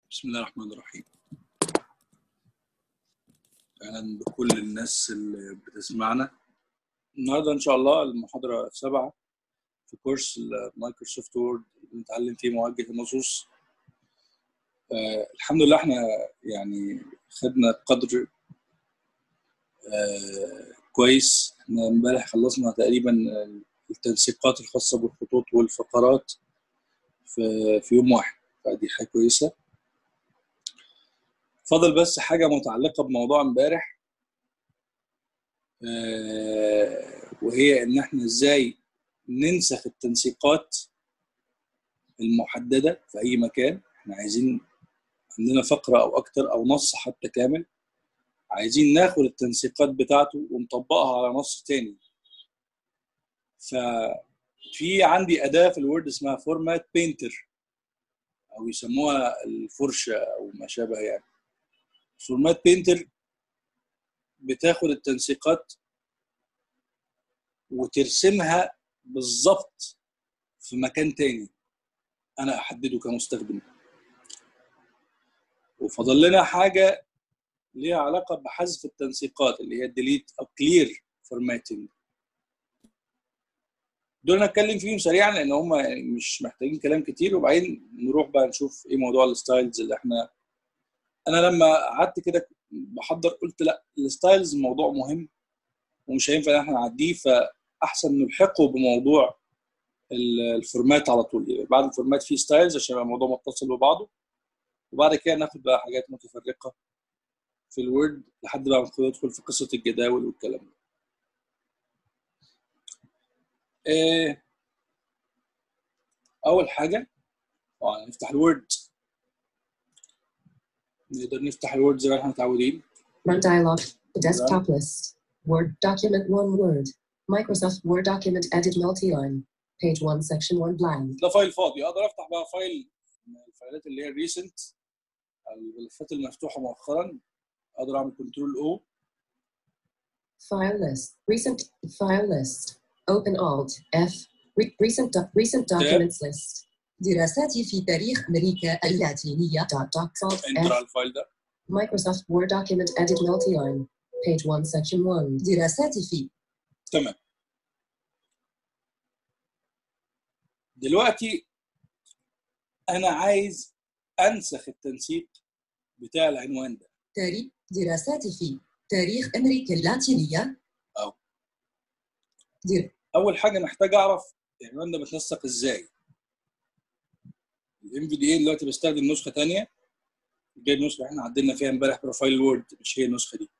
بسم الله الرحمن الرحيم اهلا بكل الناس اللي بتسمعنا النهارده ان شاء الله المحاضره سبعة في كورس المايكروسوفت وورد بنتعلم فيه موجه النصوص آه الحمد لله احنا يعني خدنا قدر آه كويس احنا امبارح خلصنا تقريبا التنسيقات الخاصه بالخطوط والفقرات في في يوم واحد فدي حاجه كويسه فاضل بس حاجه متعلقه بموضوع امبارح آه وهي ان احنا ازاي ننسخ التنسيقات المحدده في اي مكان احنا عايزين عندنا فقره او اكتر او نص حتى كامل عايزين ناخد التنسيقات بتاعته ونطبقها على نص تاني ففي عندي اداه في الوورد اسمها فورمات بينتر او يسموها الفرشه او ما شابه يعني فورمات بينتر بتاخد التنسيقات وترسمها بالظبط في مكان تاني انا احدده كمستخدم وفضل لنا حاجه ليها علاقه بحذف التنسيقات اللي هي ديليت او كلير فورماتنج دول نتكلم فيهم سريعا لان هم مش محتاجين كلام كتير وبعدين نروح بقى نشوف ايه موضوع الستايلز اللي احنا انا لما قعدت كده بحضر قلت لا الستايلز موضوع مهم ومش هينفع ان احنا نعديه فاحسن نلحقه بموضوع الفورمات على طول يعني بعد الفورمات فيه ستايلز عشان يبقى الموضوع متصل ببعضه وبعد كده ناخد بقى حاجات متفرقه في الوورد لحد بقى ما ندخل في قصه الجداول والكلام ده إيه اول حاجه طبعا نفتح الوورد نقدر نفتح الوورد زي ما احنا متعودين Run dialog. Desktop list. Word document 1 word. Microsoft Word document edit multi-line. Page 1 section 1 blank. ده فايل فاضي اقدر افتح بقى فايل من الفايلات اللي هي الريسنت الملفات المفتوحه مؤخرا اقدر اعمل كنترول او File list. Recent file list. Open Alt F. Re- recent doc- recent documents list. دراسات في تاريخ أمريكا اللاتينية Dot docs Alt انتر F. على الفايل ده Microsoft Word document edit multi-line. Page 1 section 1. دراسات في تمام دلوقتي انا عايز انسخ التنسيق بتاع العنوان ده تاريخ دراسات في تاريخ أمريكا اللاتينية أو. در... اول حاجه محتاج اعرف العنوان ده بتنسق ازاي الام في دي اي دلوقتي بستخدم نسخه ثانيه دي النسخه اللي احنا عدلنا فيها امبارح بروفايل وورد مش هي النسخه دي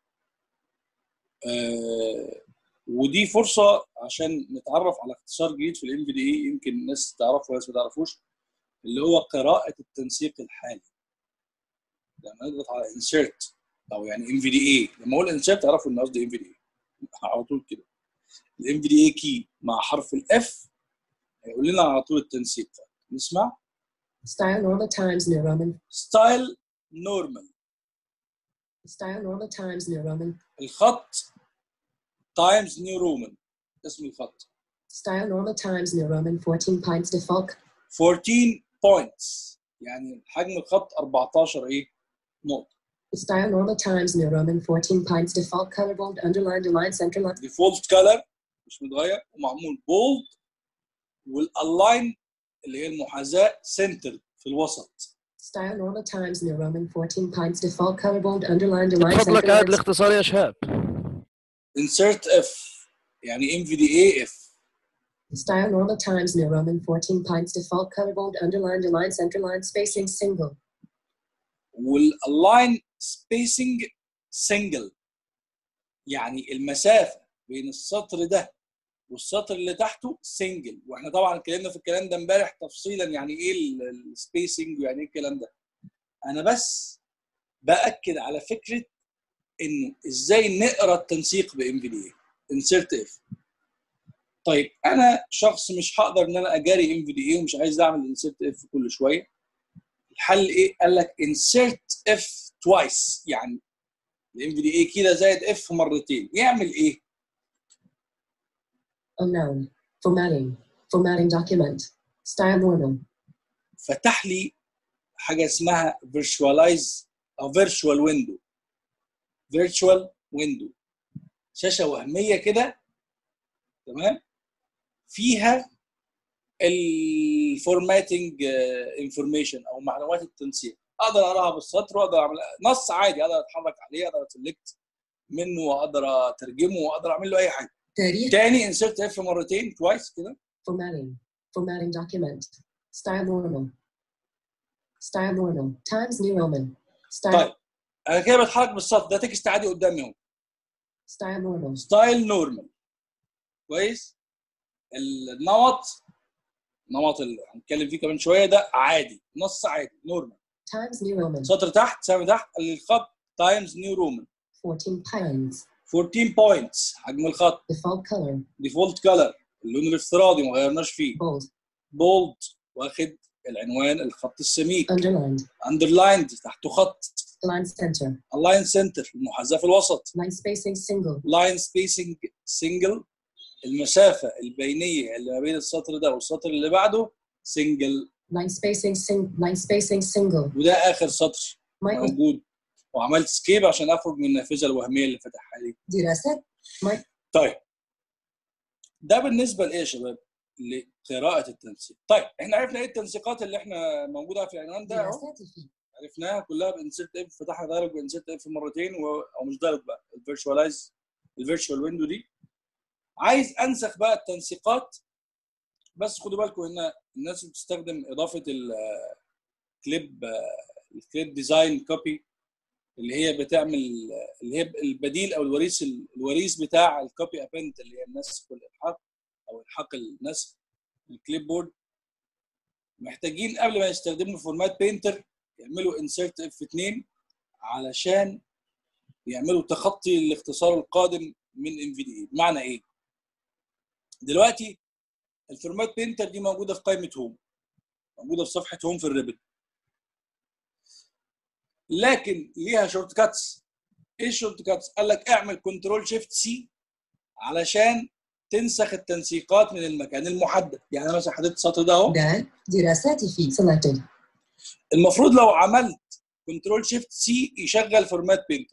آه ودي فرصه عشان نتعرف على اختصار جديد في الام في دي اي يمكن الناس تعرفه وناس ما تعرفوش اللي هو قراءه التنسيق الحالي لما نضغط على انسيرت او يعني ام في دي اي لما اقول انسيرت تعرفوا ان قصدي ام في دي اي على طول كده الام في دي اي كي مع حرف الاف هيقول لنا على طول التنسيق نسمع Style normal times New Roman. ستايل نورمال Style normal times New Roman. الخط تايمز نيو رومان اسم الخط Style normal times New Roman 14 pints default. 14 بوينتس يعني حجم الخط 14 ايه نقطه Style normal times New Roman 14 pints default color bold underlined align center line. ديفولت كلر مش متغير ومعمول بولد والالاين اللي هي المحاذاه سنتر في الوسط Style normal times New Roman 14 pints default color bold underlined align من center فضلك عاد line. الاختصار يا شهاب insert اف يعني ام في دي اي اف Style normal times New Roman 14 pints default color bold underlined align center line spacing single. والالاين سبيسنج سنجل يعني المسافه بين السطر ده والسطر اللي تحته سنجل واحنا طبعا اتكلمنا في الكلام ده امبارح تفصيلا يعني ايه السبيسنج ويعني ايه الكلام ده انا بس باكد على فكره انه ازاي نقرا التنسيق بام في دي اي انسرت اف طيب انا شخص مش هقدر ان انا اجاري ام في دي اي ومش عايز اعمل انسرت اف كل شويه الحل ايه قال لك انسرت اف توايس يعني الام في دي اي كده زائد اف مرتين يعمل ايه Unknown. Formatting. Formatting document. Style normal. فتح لي حاجه اسمها فيرتشواليز او فيرتشوال ويندو فيرتشوال ويندو شاشه وهميه كده تمام فيها الفورماتنج انفورميشن او معلومات التنسيق اقدر اقراها بالسطر واقدر اعمل نص عادي اقدر اتحرك عليه اقدر اسلكت منه واقدر اترجمه واقدر اعمل له اي حاجه تاريخ تاني انسرت اف مرتين كويس كده Formatting. Formatting document. Style normal. Style normal. Times New Roman. Style طيب انا كده بتحرك بالسطر ده تكست عادي قدامي اهو style normal. ستايل نورمال كويس النمط نمط اللي هنتكلم فيه كمان شويه ده عادي نص عادي نورمال Times New Roman. سطر تحت سهم تحت الخط تايمز نيو رومان 14 pounds. 14 بوينتس حجم الخط Default color. ديفولت كلر اللون الافتراضي ما غيرناش فيه Bold. بولد واخد العنوان الخط السميك Underlined. اندرلايند تحته خط Line center. اللاين سنتر المحاذاه في الوسط Line spacing single. لاين سبيسنج سنجل المسافه البينيه اللي ما بين السطر ده والسطر اللي بعده سنجل Line spacing sing. Line spacing single. وده اخر سطر Micro. موجود وعملت سكيب عشان اخرج من النافذه الوهميه اللي فتحها لي دراسات طيب ده بالنسبه لايه يا شباب؟ لقراءه التنسيق طيب احنا عرفنا ايه التنسيقات اللي احنا موجوده في العنوان ده اهو دراسات في عرفناها كلها بانسرت اف فتحنا دايلوج بانسرت اف مرتين و... او مش دايلوج بقى الفيرتشواليز الفيرتشوال ويندو دي عايز انسخ بقى التنسيقات بس خدوا بالكم ان الناس بتستخدم اضافه الكليب الكليب ديزاين كوبي اللي هي بتعمل اللي هي البديل او الوريث الوريث بتاع الكوبي ابنت اللي هي النسخ والالحاق او الحاق النسخ الكليب بورد محتاجين قبل ما يستخدموا فورمات بينتر يعملوا انسرت اف 2 علشان يعملوا تخطي الاختصار القادم من ام في دي اي بمعنى ايه دلوقتي الفورمات بينتر دي موجوده في قائمه هوم موجوده في صفحه هوم في الريبل لكن ليها شورت كاتس ايه الشورت كاتس قال لك اعمل كنترول شيفت سي علشان تنسخ التنسيقات من المكان المحدد يعني أنا مثلا حددت السطر ده اهو د دراسات في Selected. المفروض لو عملت كنترول شيفت سي يشغل فورمات بينتر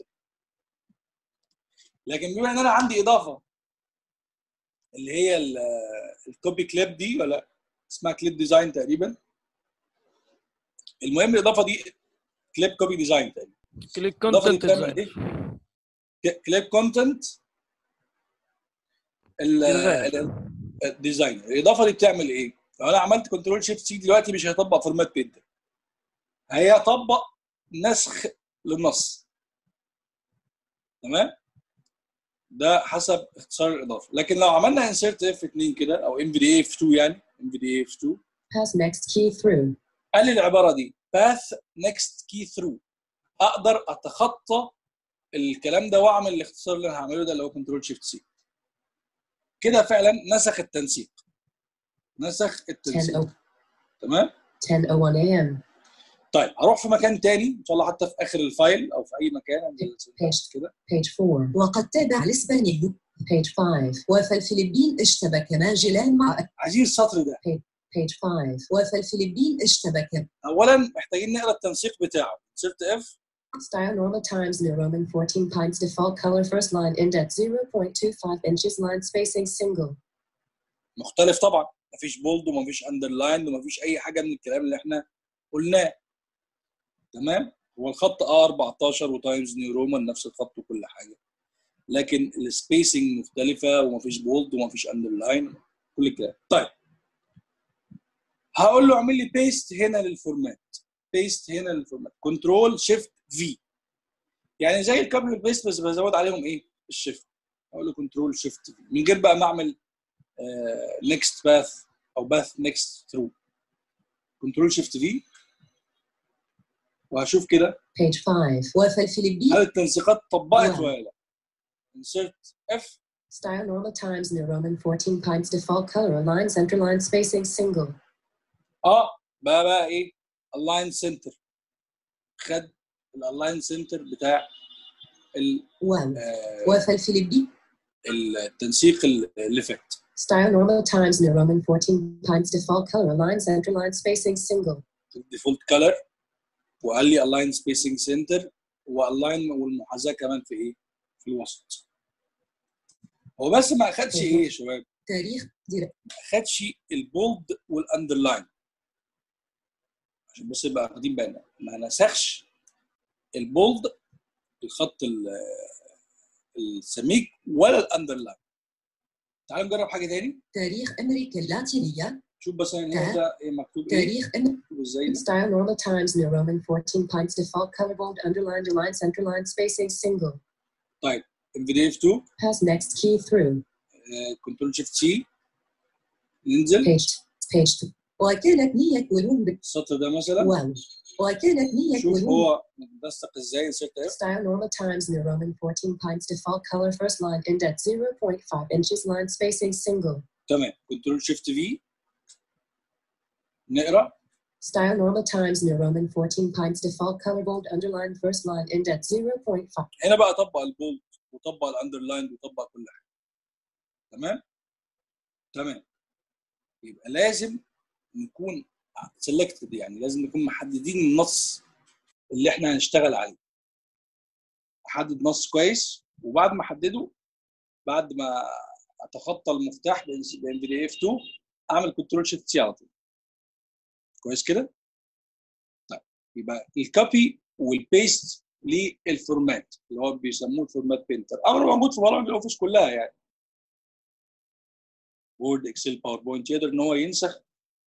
لكن بما ان انا عندي اضافه اللي هي ال- الكوبي كليب دي ولا اسمها كليب ديزاين تقريبا المهم الاضافه دي كليب كوبي ديزاين تقريبا كليك الإضافة دي كونتنت بتعمل ايه؟ كليب كونتنت الديزاين الاضافه دي بتعمل ايه؟ لو انا عملت كنترول شيفت سي دلوقتي مش هيطبق فورمات بينتر هيطبق نسخ للنص تمام؟ ده حسب اختصار الاضافه لكن لو عملنا انسيرت اف 2 كده او ام في دي اف 2 يعني ام في دي اف 2 Pass next key through. قال لي العباره دي باث نيكست كي ثرو اقدر اتخطى الكلام ده واعمل الاختصار اللي انا هعمله ده اللي هو كنترول شيفت سي كده فعلا نسخ التنسيق نسخ 10 التنسيق o- تمام 10:01 a.m. طيب هروح في مكان تاني ان شاء الله حتى في اخر الفايل او في اي مكان عند السنتكست كده Page 4. وقد تابع الإسباني Page 5. وفي الفلبين اشتبك ماجلان مع عايزين السطر ده Page 5. وفي الفلبين اشتبك اولا محتاجين نقرا التنسيق بتاعه سيرت اف Style normal times New Roman 14 pints default color first line index 0.25 inches line spacing single. مختلف طبعا مفيش بولد ومفيش اندرلاين ومفيش اي حاجه من الكلام اللي احنا قلناه تمام هو الخط اه 14 وتايمز نيو رومان نفس الخط وكل حاجه لكن السبيسنج مختلفه ومفيش بولد ومفيش اندرلاين كل الكلام طيب هقول له اعمل لي بيست هنا للفورمات بيست هنا للفورمات كنترول شيفت في يعني زي الكوبي والبيست بس بزود عليهم ايه الشيفت اقول له كنترول شيفت في من غير بقى ما اعمل نيكست باث او باث نيكست ثرو كنترول شيفت في وهشوف كده Page 5. وفي الفلبين هل التنسيقات طبقت نعم. ولا لا انسرت اف Style normal times New Roman 14 pints default color line center line spacing single. اه بقى بقى ايه الاين سنتر خد الالاين سنتر بتاع ال- واو آه، وفي الفلبين التنسيق اللي فات Style normal times New Roman 14 pints default color line center line spacing single. الديفولت كلر وقال لي الاين سبيسنج سنتر والاين والمحاذاه كمان في ايه؟ في الوسط هو بس ما اخدش ايه يا شباب؟ تاريخ در... ما اخدش البولد والاندرلاين عشان بس يبقى واخدين بالنا ما نسخش البولد الخط ال- السميك ولا الاندرلاين تعالوا نجرب حاجه تاني تاريخ أمريكا اللاتينية شوف بس هنا ده ايه مكتوب ايه تاريخ أم... مكتوب ازاي ده. Style normal times New Roman 14 pints default color bold underlined align centerline spacing single. ام في دي اف 2 Pass next key through. كنترول شيفت سي ننزل Page page two. وكانت نية ولون السطر ده مثلا واو وكانت نية شوف ولون هو متنسق ازاي انسرت اف Style normal times New Roman 14 pints default color first line indent 0.5 inches line spacing single. تمام كنترول شيفت في نقرا Style normal times New Roman 14 pints default color bold underline first line indent 0.5. هنا بقى طبق البولد وطبق الاندرلاين وطبق كل حاجه تمام تمام يبقى لازم نكون سيلكتد يعني لازم نكون محددين النص اللي احنا هنشتغل عليه احدد نص كويس وبعد ما احدده بعد ما اتخطى المفتاح بان في دي اف 2 اعمل كنترول شيفت سي على طول كويس كده طيب يبقى الكوبي والبيست للفورمات اللي هو بيسموه الفورمات بينتر امر موجود في برامج الاوفيس كلها يعني وورد اكسل باوربوينت يقدر ان هو ينسخ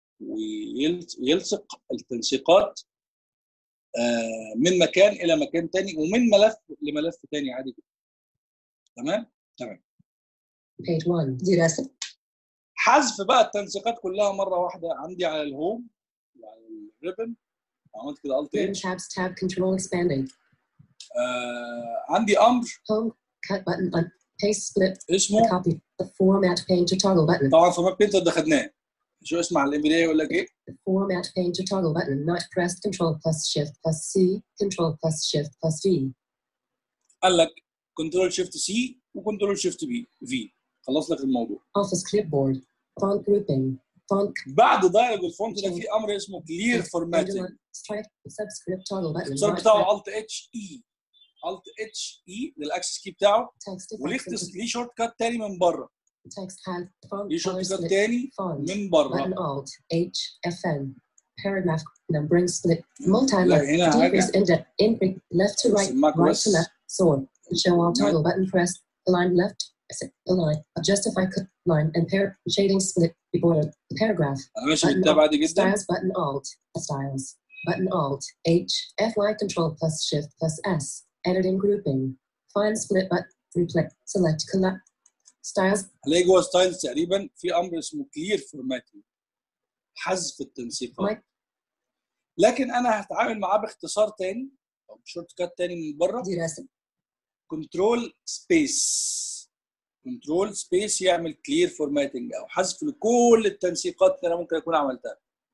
ويلصق التنسيقات آه، من مكان الى مكان تاني ومن ملف لملف تاني عادي جدا تمام Page 1. دراسة حذف بقى التنسيقات كلها مره واحده عندي على الهوم على الريبن عملت كده الت Ribbon اتش tabs tab control expanding. آه عندي امر Home cut button un- paste split اسمه copy the format pane to toggle button. طبعا فورمات بينتر ده خدناه شو اسمع الام بي دي يقول لك ايه The format pane to toggle button not pressed control plus shift plus C control plus shift plus V. قال لك كنترول شيفت سي وكنترول شيفت بي في خلص لك الموضوع Office clipboard font grouping font بعد دايلوج الفونت ده في امر اسمه كلير فورماتنج underline stripe subscript toggle button الاختصار not بتاعه الت اتش اي الت اتش اي للاكسس كي بتاعه text وليه effects into اختص- ليه شورت كات تاني من بره text has font ليه color شورت كات split تاني font من button بره alt H Fn paragraph numbering split multi لا line هنا decrease حاجه indent in left to right سمعك right بس to left sort show all toggle button press align left align justify cut line and pair shading split border paragraph انا ماشي button بالتاب alt عادي جدا styles button alt styles button alt H Fy control plus shift plus S editing grouping find split but replay select collect styles هلاقي جوه ستايلز تقريبا في امر اسمه كلير فورماتنج حذف التنسيقات Mike. لكن انا هتعامل معاه باختصار تاني او بشورت كات تاني من بره دراسة كنترول سبيس كنترول سبيس يعمل كلير فورماتنج او حذف لكل التنسيقات اللي انا ممكن اكون عملتها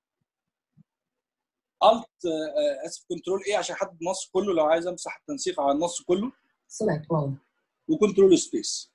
الت اسف كنترول ايه عشان احدد النص كله لو عايز امسح التنسيق على النص كله select all وكنترول سبيس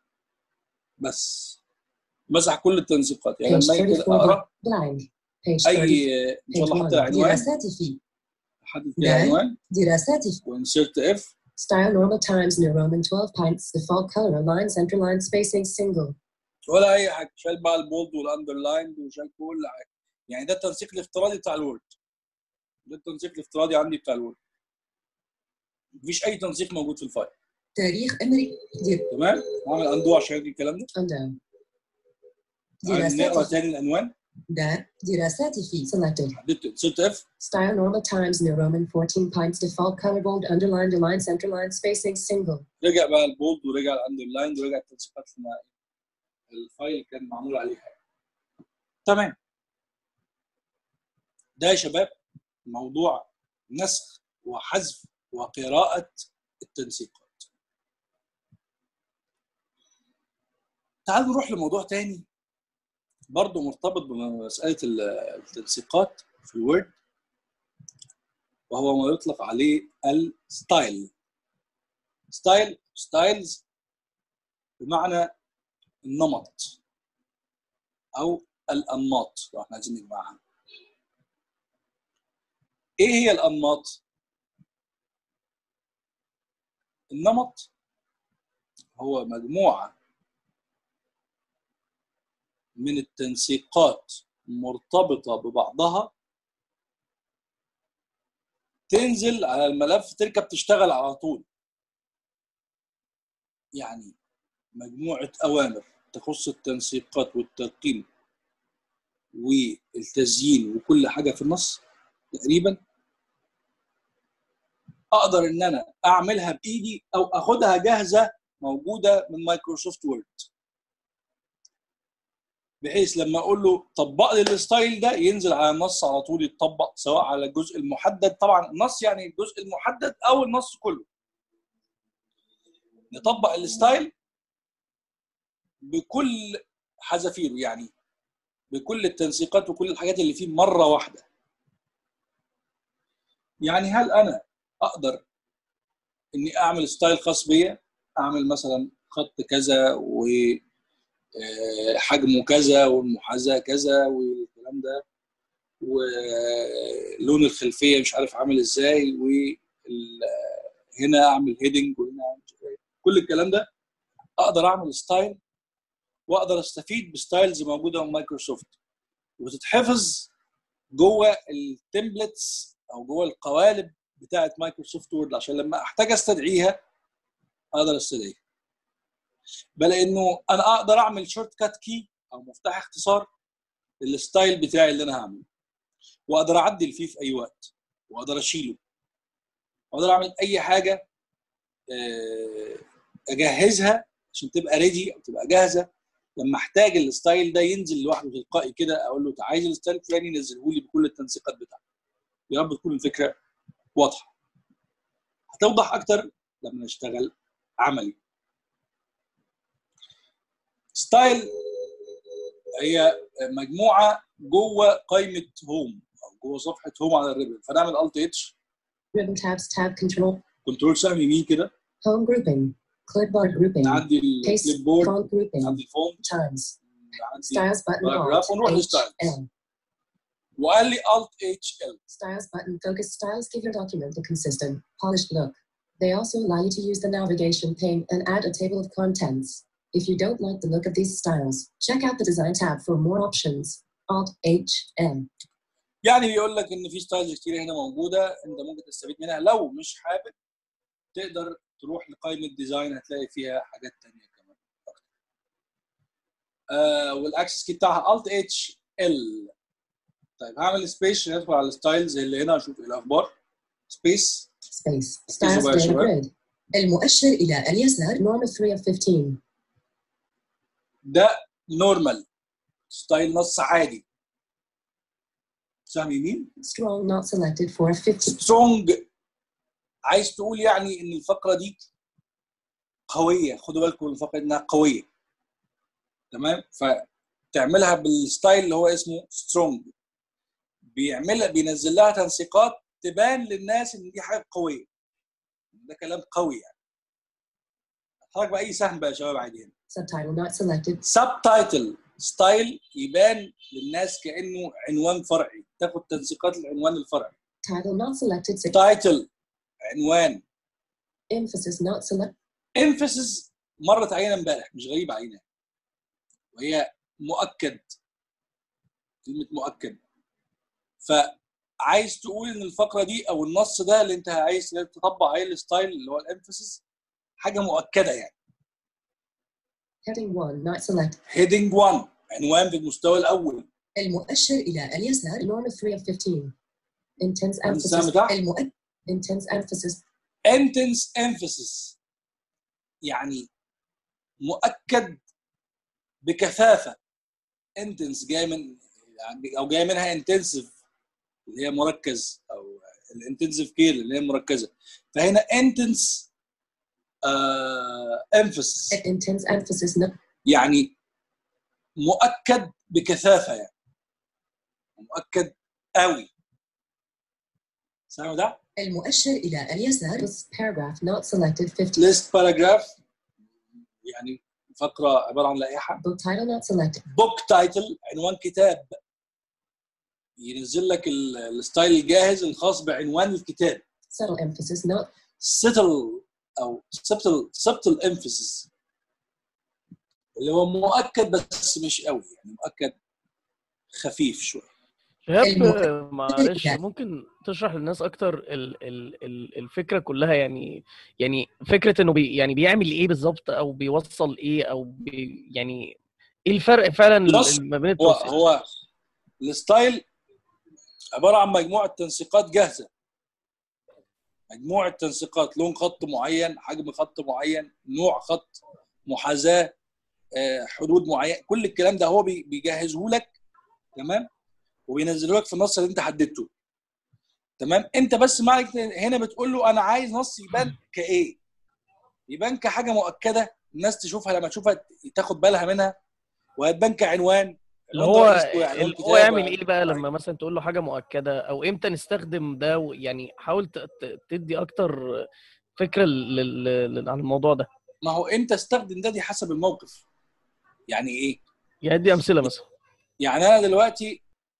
بس مسح كل التنسيقات يعني page لما اجي كده 34 اقرا blank page 30 اي ان شاء الله حتى العنوان دراسات في احدد كده نعم. عنوان دراسات في وانسرت اف Style normal times New Roman 12 pints. Default color align center line spacing single. ولا اي حاجه شايل بقى البولد والاندرلايند وشايل كل حاجه يعني ده التنسيق الافتراضي بتاع الوورد ده التنسيق الافتراضي عندي بتاع الوورد مفيش اي تنسيق موجود في الفايل تاريخ أمريكا در... تمام هعمل اندو عشان يجي الكلام ده Undo. تعال نقرا دراسات تاني العنوان دار دراسات في Selected. حددت انسرت اف Style normal times New Roman 14 pints. Default color bold underlined align center line spacing single. رجع بقى البولد ورجع الاندرلايند ورجع التنسيقات اللي مع- الفايل كان معمول عليها تمام ده يا شباب موضوع نسخ وحذف وقراءة التنسيقات تعالوا نروح لموضوع تاني برضه مرتبط بمسألة ال- التنسيقات في الوورد وهو ما يطلق عليه الستايل ستايل ستايلز بمعنى النمط او الانماط لو احنا عايزين نجمعها ايه هي الانماط النمط هو مجموعه من التنسيقات مرتبطه ببعضها تنزل على الملف تركب تشتغل على طول يعني مجموعه اوامر تخص التنسيقات والترقيم والتزيين وكل حاجه في النص تقريبا اقدر ان انا اعملها بايدي او اخدها جاهزه موجوده من مايكروسوفت وورد بحيث لما اقول له طبق لي الستايل ده ينزل على النص على طول يتطبق سواء على الجزء المحدد طبعا النص يعني الجزء المحدد او النص كله نطبق الستايل بكل حذافيره يعني بكل التنسيقات وكل الحاجات اللي فيه مره واحده يعني هل انا اقدر اني اعمل ستايل خاص بيا اعمل مثلا خط كذا وحجمه كذا والمحاذاه كذا والكلام ده ولون الخلفيه مش عارف عامل ازاي وهنا اعمل هيدنج وهنا أعمل كل الكلام ده اقدر اعمل ستايل واقدر استفيد بستايلز موجوده من مايكروسوفت وتتحفظ جوه التمبلتس او جوه القوالب بتاعه مايكروسوفت وورد عشان لما احتاج استدعيها اقدر استدعيها بل انه انا اقدر اعمل شورت كات كي او مفتاح اختصار للستايل بتاعي اللي انا هعمله واقدر اعدل فيه في اي وقت واقدر اشيله واقدر اعمل اي حاجه اجهزها عشان تبقى ريدي او تبقى جاهزه لما احتاج الستايل ده ينزل لوحده تلقائي كده اقول له عايز الستايل الفلاني نزله لي بكل التنسيقات بتاعته يا رب تكون الفكره واضحه هتوضح اكتر لما نشتغل عملي ستايل هي مجموعه جوه قائمه هوم او جوه صفحه هوم على الريبن فنعمل الت اتش Ribbon tabs, tab control, كنترول سهم يمين كده home grouping, clipboard grouping, عندي paste, الكليب بورد font grouping, عندي الفونت times, عندي styles button paragraph alt, ونروح H, للستايلز. L. وقال لي الت اتش ال Styles button focus styles give your document a consistent, polished look. They also allow you to use the navigation pane and add a table of contents. If you don't like the look of these styles, check out the design tab for more options. Alt H M. يعني بيقول لك ان في ستايلز كتير هنا موجوده انت ممكن تستفيد منها لو مش حابب تقدر تروح لقائمه ديزاين هتلاقي فيها حاجات تانية كمان اكتر آه والاكسس كي بتاعها الت اتش ال طيب هعمل سبيس عشان ادخل على الستايلز اللي هنا اشوف ايه الاخبار سبيس Space. Styles بقى يا data شباب. grid. المؤشر إلى اليسار Norm of 3 of 15. ده نورمال ستايل نص عادي سهم يمين Strong not selected for 50. سترونج عايز تقول يعني ان الفقره دي قويه خدوا بالكم من الفقره انها قويه تمام فتعملها بالستايل اللي هو اسمه سترونج بيعملها بينزل لها تنسيقات تبان للناس ان دي حاجه قويه ده كلام قوي يعني اتحرك باي سهم بقى يا شباب عادي هنا Subtitle not selected. سب تايتل ستايل يبان للناس كانه عنوان فرعي تاخد تنسيقات العنوان الفرعي Title not selected. Six. تايتل عنوان Emphasis not select. emphasis مرت علينا امبارح مش غريبه علينا وهي مؤكد كلمه مؤكد فعايز تقول ان الفقره دي او النص ده اللي انت عايز تطبق عليه الستايل اللي هو الامفاسيس حاجه مؤكده يعني Heading 1 not selected. هيدنج 1 عنوان في المستوى الاول المؤشر إلى اليسار Norm of 3 of 15. Intense السهم emphasis. بتاعها المؤشر Intense emphasis. intense emphasis يعني مؤكد بكثافه intense جاي من يعني او جاي منها intensive اللي هي مركز او الانتنسيف كير اللي هي مركزه فهنا intense uh, emphasis Intense emphasis not. يعني مؤكد بكثافه يعني مؤكد قوي سامع ده؟ المؤشر إلى اليسار This paragraph not selected 50. list paragraph يعني فقره عباره عن لائحه Book title not selected. book title عنوان كتاب ينزل لك ال- الستايل الجاهز الخاص بعنوان الكتاب Subtle emphasis not subtle او subtle subtle emphasis اللي هو مؤكد بس مش قوي يعني مؤكد خفيف شويه شهاب المؤكد معلش يعني. ممكن تشرح للناس اكتر ال ال ال الفكره كلها يعني يعني فكره انه بي يعني بيعمل ايه بالظبط او بيوصل ايه او بي يعني ايه الفرق فعلا بص، ما بين هو البروسيس هو الستايل عباره عن مجموعه تنسيقات جاهزه مجموعه تنسيقات لون خط معين حجم خط معين نوع خط محاذاه آه، حدود معينه كل الكلام ده هو بي- بيجهزه لك تمام وبينزله لك في النص اللي انت حددته تمام انت بس معك هنا بتقول له انا عايز نص يبان كايه يبان كحاجه مؤكده الناس تشوفها لما تشوفها تاخد بالها منها وهتبان كعنوان اللي هو رئيسي وعنوان اللي هو كتاب يعمل وعنوان ايه بقى فرعي. لما مثلا تقول له حاجه مؤكده او امتى نستخدم ده و- يعني حاول ت- ت- تدي اكتر فكره لل- لل- عن الموضوع ده ما هو انت استخدم ده دي حسب الموقف يعني ايه يعني ادي امثله مثلا يعني انا دلوقتي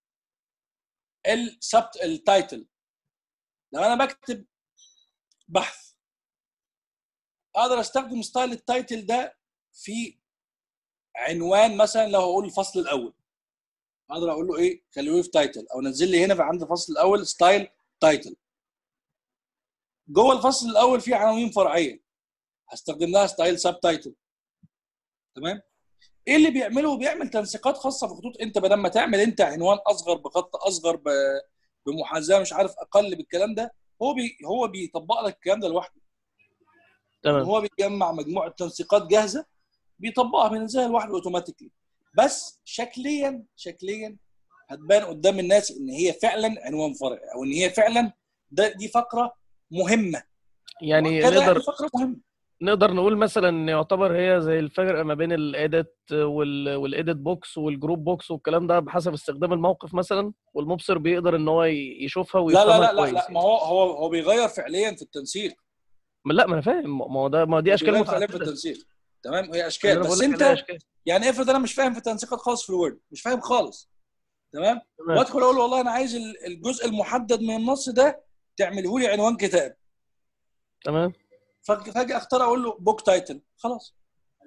السبت التايتل لو انا بكتب بحث اقدر استخدم ستايل التايتل ده في عنوان مثلا لو هقول الفصل الاول اقدر اقول له ايه خليه في تايتل او نزل لي هنا في عند الفصل الاول ستايل تايتل جوه الفصل الاول في عناوين فرعيه هستخدم لها ستايل سب تايتل تمام ايه اللي بيعمله بيعمل تنسيقات خاصه بخطوط انت بدل ما تعمل انت عنوان اصغر بخط اصغر ب- بمحاذاه مش عارف اقل بالكلام ده هو بي هو بيطبق لك الكلام ده لوحده تمام هو بيجمع مجموعه تنسيقات جاهزه بيطبقها بينزلها لوحده اوتوماتيكلي بس شكليا شكليا هتبان قدام الناس ان هي فعلا عنوان فرعي او ان هي فعلا ده دي فقره مهمه يعني كده نقدر فقره مهمه نقدر نقول مثلا ان يعتبر هي زي الفرق ما بين الايديت وال والايديت بوكس والجروب بوكس والكلام ده بحسب استخدام الموقف مثلا والمبصر بيقدر ان هو ي- يشوفها لا ويفهمها لا لا لا, كويس لا ما هو هو هو بيغير فعليا في التنسيق ما- لا ما انا فاهم ما هو ده ما هو دي اشكال بيغير فعليا في متعدده التنسيق تمام هي أنا اشكال بقول بس لك انت عليها أشكال. يعني افرض انا مش فاهم في التنسيقات خالص في الوورد مش فاهم خالص تمام تمام. وادخل اقول له والله انا عايز ال- الجزء المحدد من النص ده تعمله لي عنوان كتاب تمام فج- فجاه اختار اقول له بوك تايتل خلاص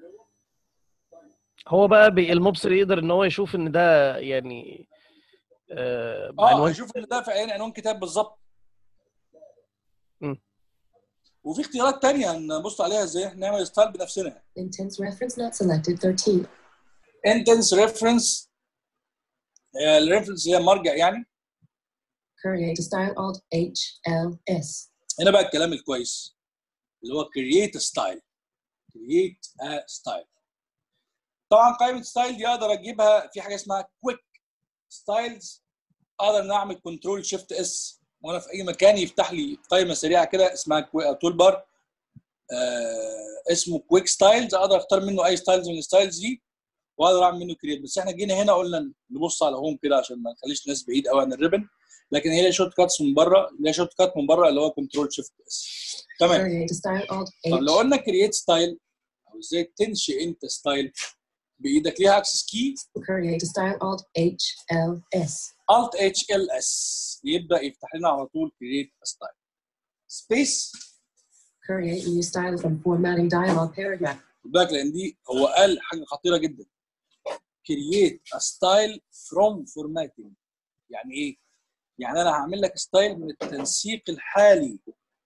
هو بقى بي- المبصر يقدر ان هو يشوف ان ده يعني آه اه عنوان هشوف ان ده فعليا عنوان كتاب بالظبط مم. وفي اختيارات تانية نبص عليها ازاي احنا نعمل ستايل بنفسنا Intense reference not selected 13. انتنس ريفرنس الريفرنس هي مرجع يعني Create a style Alt H L S. هنا بقى الكلام الكويس اللي هو create a style create a style طبعا قائمه ستايل دي اقدر اجيبها في حاجه اسمها كويك ستايلز اقدر ان اعمل كنترول شيفت اس وانا في اي مكان يفتح لي قائمه سريعه كده اسمها تول بار آه اسمه كويك ستايلز اقدر اختار منه اي ستايلز من الستايلز دي واقدر اعمل منه كريت بس احنا جينا هنا قلنا نبص على هوم كده عشان ما نخليش الناس بعيد قوي عن الريبن لكن هي ليها شورت كاتس من بره ليها شورت كات من بره اللي هو كنترول شيفت اس تمام Create a style Alt طب لو H. قلنا كرييت ستايل او ازاي تنشئ انت ستايل بايدك ليها اكسس كي Create a style Alt H L S. الت اتش ال اس يبدا يفتح لنا على طول كرييت ستايل سبيس Create new style from formatting dialog paragraph. خد بالك لان دي هو قال حاجه خطيره جدا كرييت ا ستايل فروم فورماتنج يعني ايه؟ يعني انا هعمل لك ستايل من التنسيق الحالي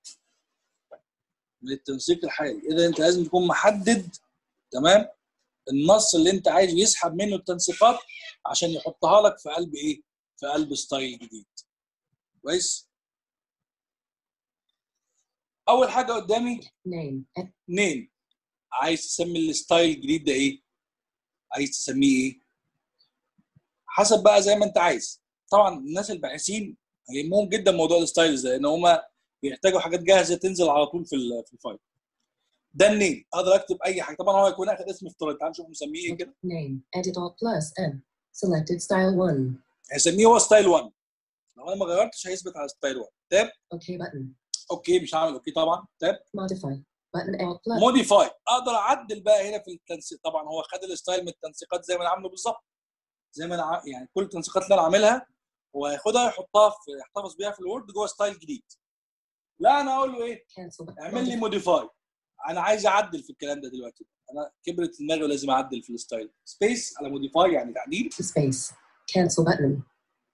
من التنسيق الحالي اذا انت لازم تكون محدد تمام النص اللي انت عايز يسحب منه التنسيقات عشان يحطها لك في قلب ايه؟ في قلب ستايل جديد كويس؟ اول حاجه قدامي Name. نيم عايز تسمي الستايل الجديد ده ايه؟ عايز تسميه ايه؟ حسب بقى زي ما انت عايز طبعا الناس الباحثين هيهمهم جدا موضوع الستايلز ده لان هم بيحتاجوا حاجات جاهزه تنزل على طول في ال- في الفايل ده النيم اقدر اكتب اي حاجه طبعا هو هيكون اخد اسم افتراضي تعال نشوف مسميه ايه كده Name. Edit Alt plus N. Selected style 1. هيسميه هو ستايل 1 لو انا ما غيرتش هيثبت على ستايل 1 تاب OK button. اوكي مش هعمل اوكي طبعا تاب Modify. Button Alt plus. موديفاي اقدر اعدل بقى هنا في التنسيق طبعا هو خد الستايل من التنسيقات زي ما انا عامله بالظبط زي ما انا ع- يعني كل التنسيقات اللي انا عاملها وهياخدها يحطها في يحتفظ بيها في الوورد جوه ستايل جديد لا انا اقول له ايه Cancel. button. اعمل لي موديفاي انا عايز اعدل في الكلام ده دلوقتي انا كبرت دماغي ولازم اعدل في الستايل سبيس على موديفاي يعني تعديل Space. Cancel button.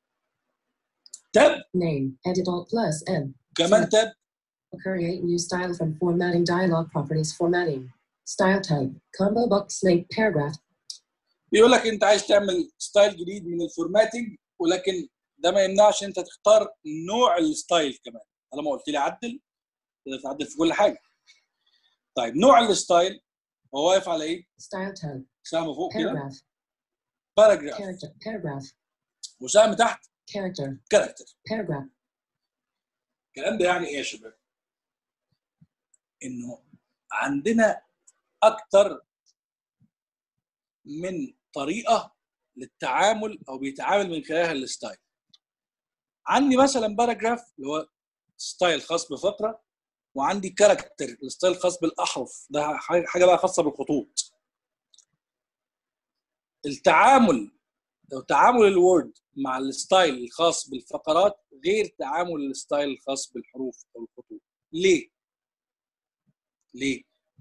تاب Name. Edit Alt plus M. كمان تاب Create new style from formatting dialog properties formatting. Style type. Combo box link paragraph. بيقول لك انت عايز تعمل ستايل جديد من الفورماتنج ولكن ده ما يمنعش انت تختار نوع الستايل كمان طالما قلت لي عدل تقدر تعدل في كل حاجه طيب نوع الستايل هو واقف على ايه؟ Style type. سهم فوق كده Paragraph. باراجراف Character. Paragraph. وسهم تحت Character. كاركتر Paragraph. الكلام ده يعني ايه يا شباب؟ انه عندنا اكتر من طريقه للتعامل او بيتعامل من خلالها الستايل. عندي مثلا باراجراف اللي هو ستايل خاص بفقره وعندي كاركتر الستايل خاص بالاحرف ده حاجه حاجة بقى خاصه بالخطوط. التعامل لو تعامل الوورد مع الستايل الخاص بالفقرات غير تعامل الستايل الخاص بالحروف او الخطوط ليه ليه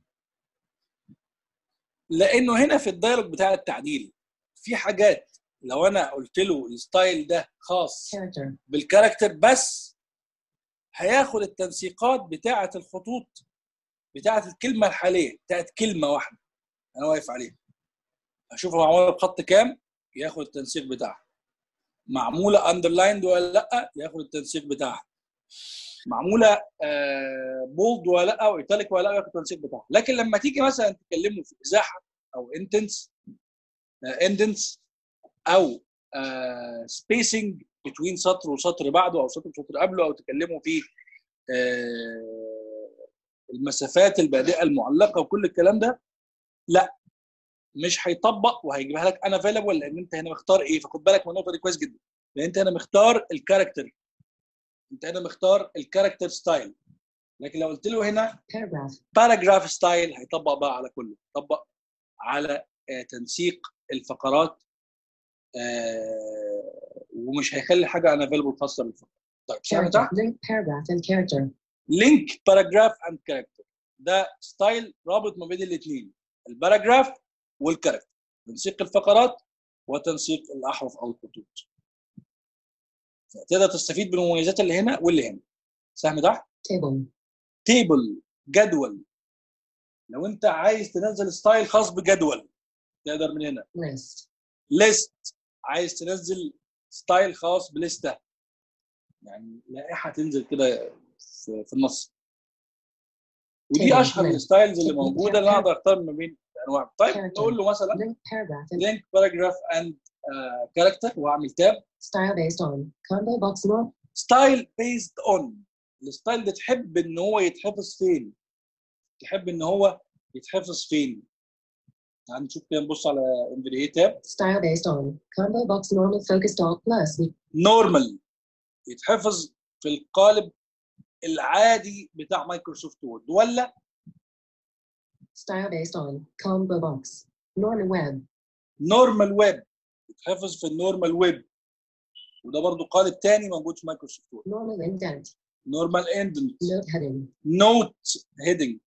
لانه هنا في الدايلوج بتاع التعديل في حاجات لو انا قلت له الستايل ده خاص Character. بالكاركتر بس هياخد التنسيقات بتاعه الخطوط بتاعه الكلمه الحاليه بتاعه كلمه واحده انا واقف عليها اشوفها معموله بخط كام ياخد التنسيق بتاعها معموله اندرلايند ولا لا ياخد التنسيق بتاعها معموله بولد ولا لا او ايتاليك ولا لا ياخد التنسيق بتاعها لكن لما تيجي مثلا تكلمه في ازاحه او انتنس اندنس او سبيسنج بتوين سطر وسطر بعده او سطر وسطر قبله او تكلمه في آه، المسافات البادئه المعلقه وكل الكلام ده لا مش هيطبق وهيجيبها لك انا افيلبل لان انت هنا مختار ايه فخد بالك من النقطه دي كويس جدا لان انت هنا مختار الكاركتر انت هنا مختار الكاركتر ستايل لكن لو قلت له هنا Paragraph. باراجراف ستايل هيطبق بقى على كله يطبق على آه، تنسيق الفقرات آه، ومش هيخلي حاجه انا افيلبل خاصه بالفقره طيب سامع Character. تحت Link paragraph and character. لينك باراجراف اند كاركتر ده ستايل رابط ما بين الاثنين الباراجراف والكاركتر تنسيق الفقرات وتنسيق الاحرف او الخطوط فتقدر تستفيد بالمميزات اللي هنا واللي هنا سهم تحت Table. تيبل جدول لو انت عايز تنزل ستايل خاص بجدول تقدر من هنا List. ليست عايز تنزل ستايل خاص بليسته يعني لائحه تنزل كده في في النص ودي Table. اشهر List. الستايلز اللي Table. موجوده اللي انا اقدر اختار ما بين انواع طيب Character. نقول له مثلا Link paragraph and لينك باراجراف اند كاركتر واعمل تاب style based on combo box norm. ستايل بيزد اون الستايل ده تحب ان هو يتحفظ فين تحب ان هو يتحفظ فين تعال نشوف كده نبص على انفيديا تاب Style based on combo box normal focused alt plus. نورمال يتحفظ في القالب العادي بتاع مايكروسوفت وورد ولا Style based on combo box. Normal web. نورمال ويب يتحفظ في النورمال ويب وده برضو قالب تاني موجود في مايكروسوفت وورد Normal indent. نورمال اندنت Note heading. نوت هيدنج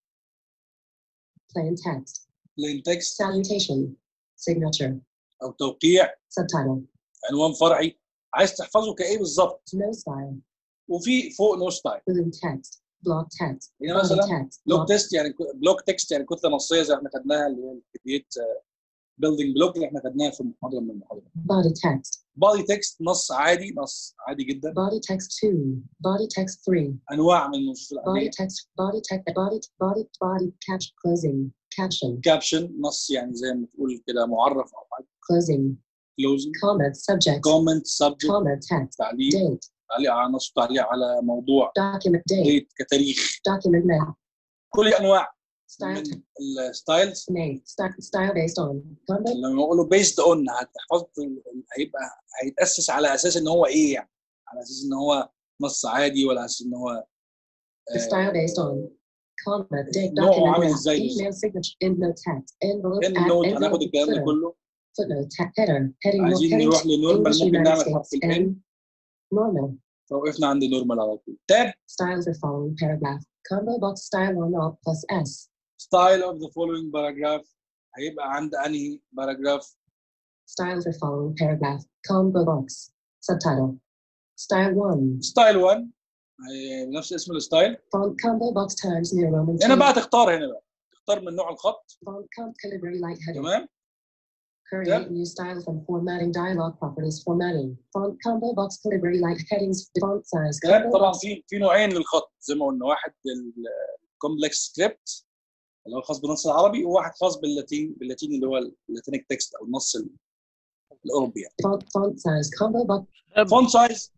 Plain text. بلين تكست Salutation. Signature. او توقيع Subtitle. عنوان فرعي عايز تحفظه كايه بالظبط No style. وفي فوق نو ستايل Within text. Block text. هنا Body مثلا text. بلوك Block. تيست يعني بلوك تكست يعني كتله نصيه زي ما احنا خدناها اللي هي كرييت بيلدينج بلوك اللي احنا خدناها في محاضره من المحاضرات Body text. بادي تكست نص عادي نص عادي جدا Body text 2. Body text 3. انواع من النصوص Body العاديه text. Body text. Body. Body. Body. Caption. Closing. Caption. كابشن نص يعني زي ما تقول كده معرف او حاجه Closing. كلوزنج Comment. Subject. كومنت سبجكت Comment text. تعليق Date. تعليق على نص تعليق على موضوع Document date. ديت كتاريخ Document map. كل انواع Style. من الستايلز Name. Style. Style based on combo. لما اقول له بيزد اون هتحفظ هيبقى هيتاسس على اساس ان هو ايه يعني على اساس ان هو نص عادي ولا على اساس ان هو The style based on comma, date, نوعه document عامل map, ازاي email signature, endnote text, envelope, ان add, نوت هناخد envelope, الكلام ده footer, كله footnote, ta- header, heading, عايزين heading, نروح لنورمال English ممكن United نعمل حرف States, الان N, Normal. فوقفنا عند نورمال على طول تاب Style for following paragraph. Combo box style on alt plus S. ستايل اوف ذا فولوينج باراجراف هيبقى عند انهي باراجراف Style for following paragraph. Combo box. Subtitle. Style 1. ستايل 1 هي نفس اسم الستايل Font combo box times near Roman هنا 2. بقى تختار هنا بقى تختار من نوع الخط Font count calibri light heading. تمام Create new style from formatting dialog properties formatting. Font combo box calibri light headings. Font size. تمام Combo طبعا box. في في نوعين للخط زي ما قلنا واحد الكومبلكس سكريبت اللي هو خاص بالنص العربي وواحد خاص باللاتين باللاتيني اللي هو اللاتينيك تكست او النص ال- الاوروبي يعني Font font size. Combo box. فونت سايز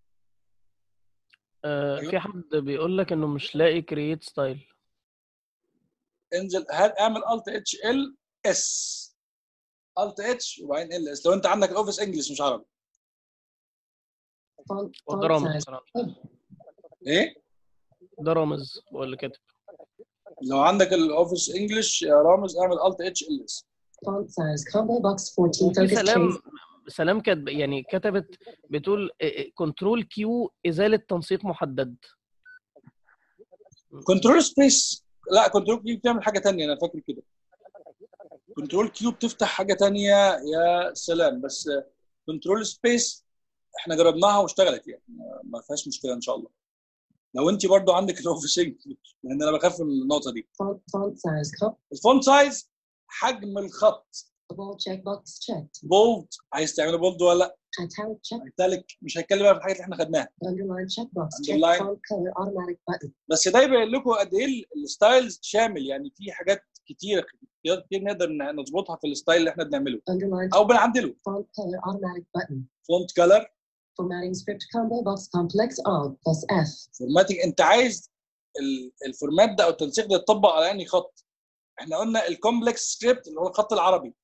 آه أيوة. في حد بيقول لك انه مش لاقي كرييت ستايل انزل هات اعمل الت اتش ال اس الت اتش وبعدين ال اس لو انت عندك الاوفيس انجلش مش عربي Font وده font رامز size. بصراحة. ايه ده رامز هو اللي كاتب لو عندك الاوفيس انجلش يا رامز اعمل الت اتش ال اس Font size. Combo box 14. وفي Focus سلام trace. سلام كانت يعني كتبت بتقول كنترول كيو ازاله تنسيق محدد كنترول سبيس لا كنترول كيو بتعمل حاجه تانية انا فاكر كده كنترول كيو بتفتح حاجه تانية يا سلام بس كنترول سبيس احنا جربناها واشتغلت يعني ما- ما فيهاش مشكله ان شاء الله لو انت برضو عندك الاوفيس انجلش لان انا بخاف من النقطه دي Font font size. Com- الفونت سايز حجم الخط bold checkbox checked. بولد عايز تعمله بولد ولا لا Italic check. هيتالك مش هيتكلم بقى في الحاجات اللي احنا خدناها Underline checkbox checked. Underline. Font color automatic button. بس ده يبين لكم قد ايه ال- الستايلز شامل يعني في حاجات كتيره كتير نقدر ن- نظبطها في الستايل اللي احنا بنعمله Underline او بنعدله font color automatic button. فونت كلر Formatting script combo box complex alt plus F. فورماتنج انت عايز ال- الفورمات ده او التنسيق ده يتطبق على انهي خط احنا قلنا الكومبلكس سكريبت اللي هو الخط العربي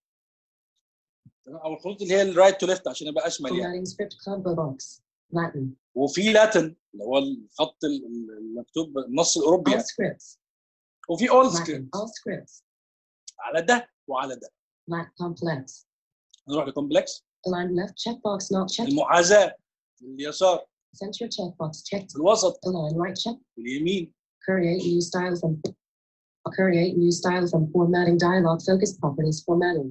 تمام؟ او الخطوط اللي هي الرايت تو ليفت عشان يبقى اشمل يعني Formatting script combo box. Latin. وفي لاتن اللي هو الخط ال- ال- المكتوب النص الاوروبي All يعني scripts. وفي اول Latin. سكريبت All scripts. على ده وعلى ده Lat complex. نروح لكومبلكس Align left checkbox not checked. المحاذاه اليسار Center checkbox checked. الوسط Align right check. اليمين Create new style from create new style from formatting dialog focus properties formatting.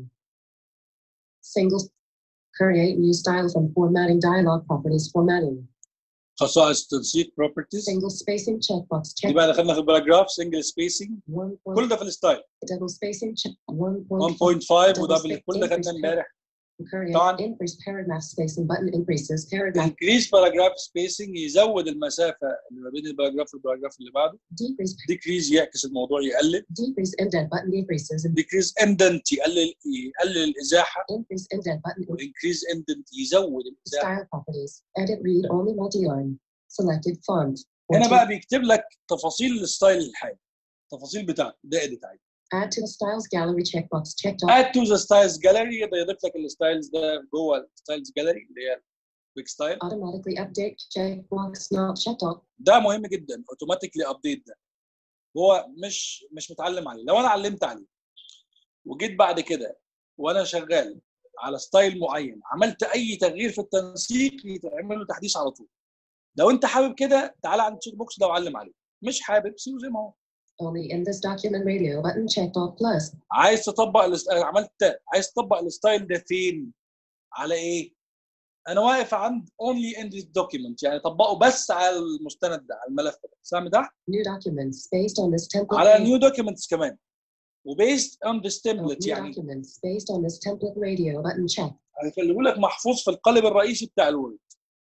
Single create new style from formatting dialog properties formatting. خصائص تنسيق بروبرتيز Single spacing checkbox دي checked. بقى دخلنا في الباراجراف سنجل سبيسنج One كل point ده في الستايل double spacing check. One point 1.5 ودبل كل ده خدناه امبارح create طبعاً. increase paragraph spacing button increases paragraph انكريز باراجراف سبيسنج يزود المسافه اللي ما بين الباراجراف والباراجراف اللي بعده decrease ديكريز يعكس الموضوع يقلل decrease indent button decreases and ديكريز اندنت يقلل يقلل الازاحه increase indent button والانكريز اندنت يزود الازاحه style properties edit read only multi-line selected font هنا 14. بقى بيكتب لك تفاصيل الستايل الحالي التفاصيل بتاعته ده اديت عادي add to the styles gallery checkbox checked off اد تو ذا ستايلز جاليري يقدر يضيف لك الستايلز ده جوه الستايلز جاليري اللي هي الكويك ستايل automatically update checkbox not checked off ده مهم جدا اوتوماتيكلي ابديت ده هو مش مش متعلم عليه لو انا علمت عليه وجيت بعد كده وانا شغال على ستايل معين عملت اي تغيير في التنسيق يتعمل له تحديث على طول لو انت حابب كده تعالى عند التشيك بوكس ده وعلم عليه مش حابب سيبه زي ما هو only in this document radio button checked off plus عايز تطبق الست... أنا عملت ده عايز تطبق الستايل ده فين على ايه انا واقف عند only in this document يعني طبقه بس على المستند ده على الملف ده سامع ده new documents based on this template على radio- نيو دوكيومنتس كمان وبيست اون ذس oh, تمبلت new يعني documents based on this template radio button checked هيخليه لك محفوظ في القالب الرئيسي بتاع الوورد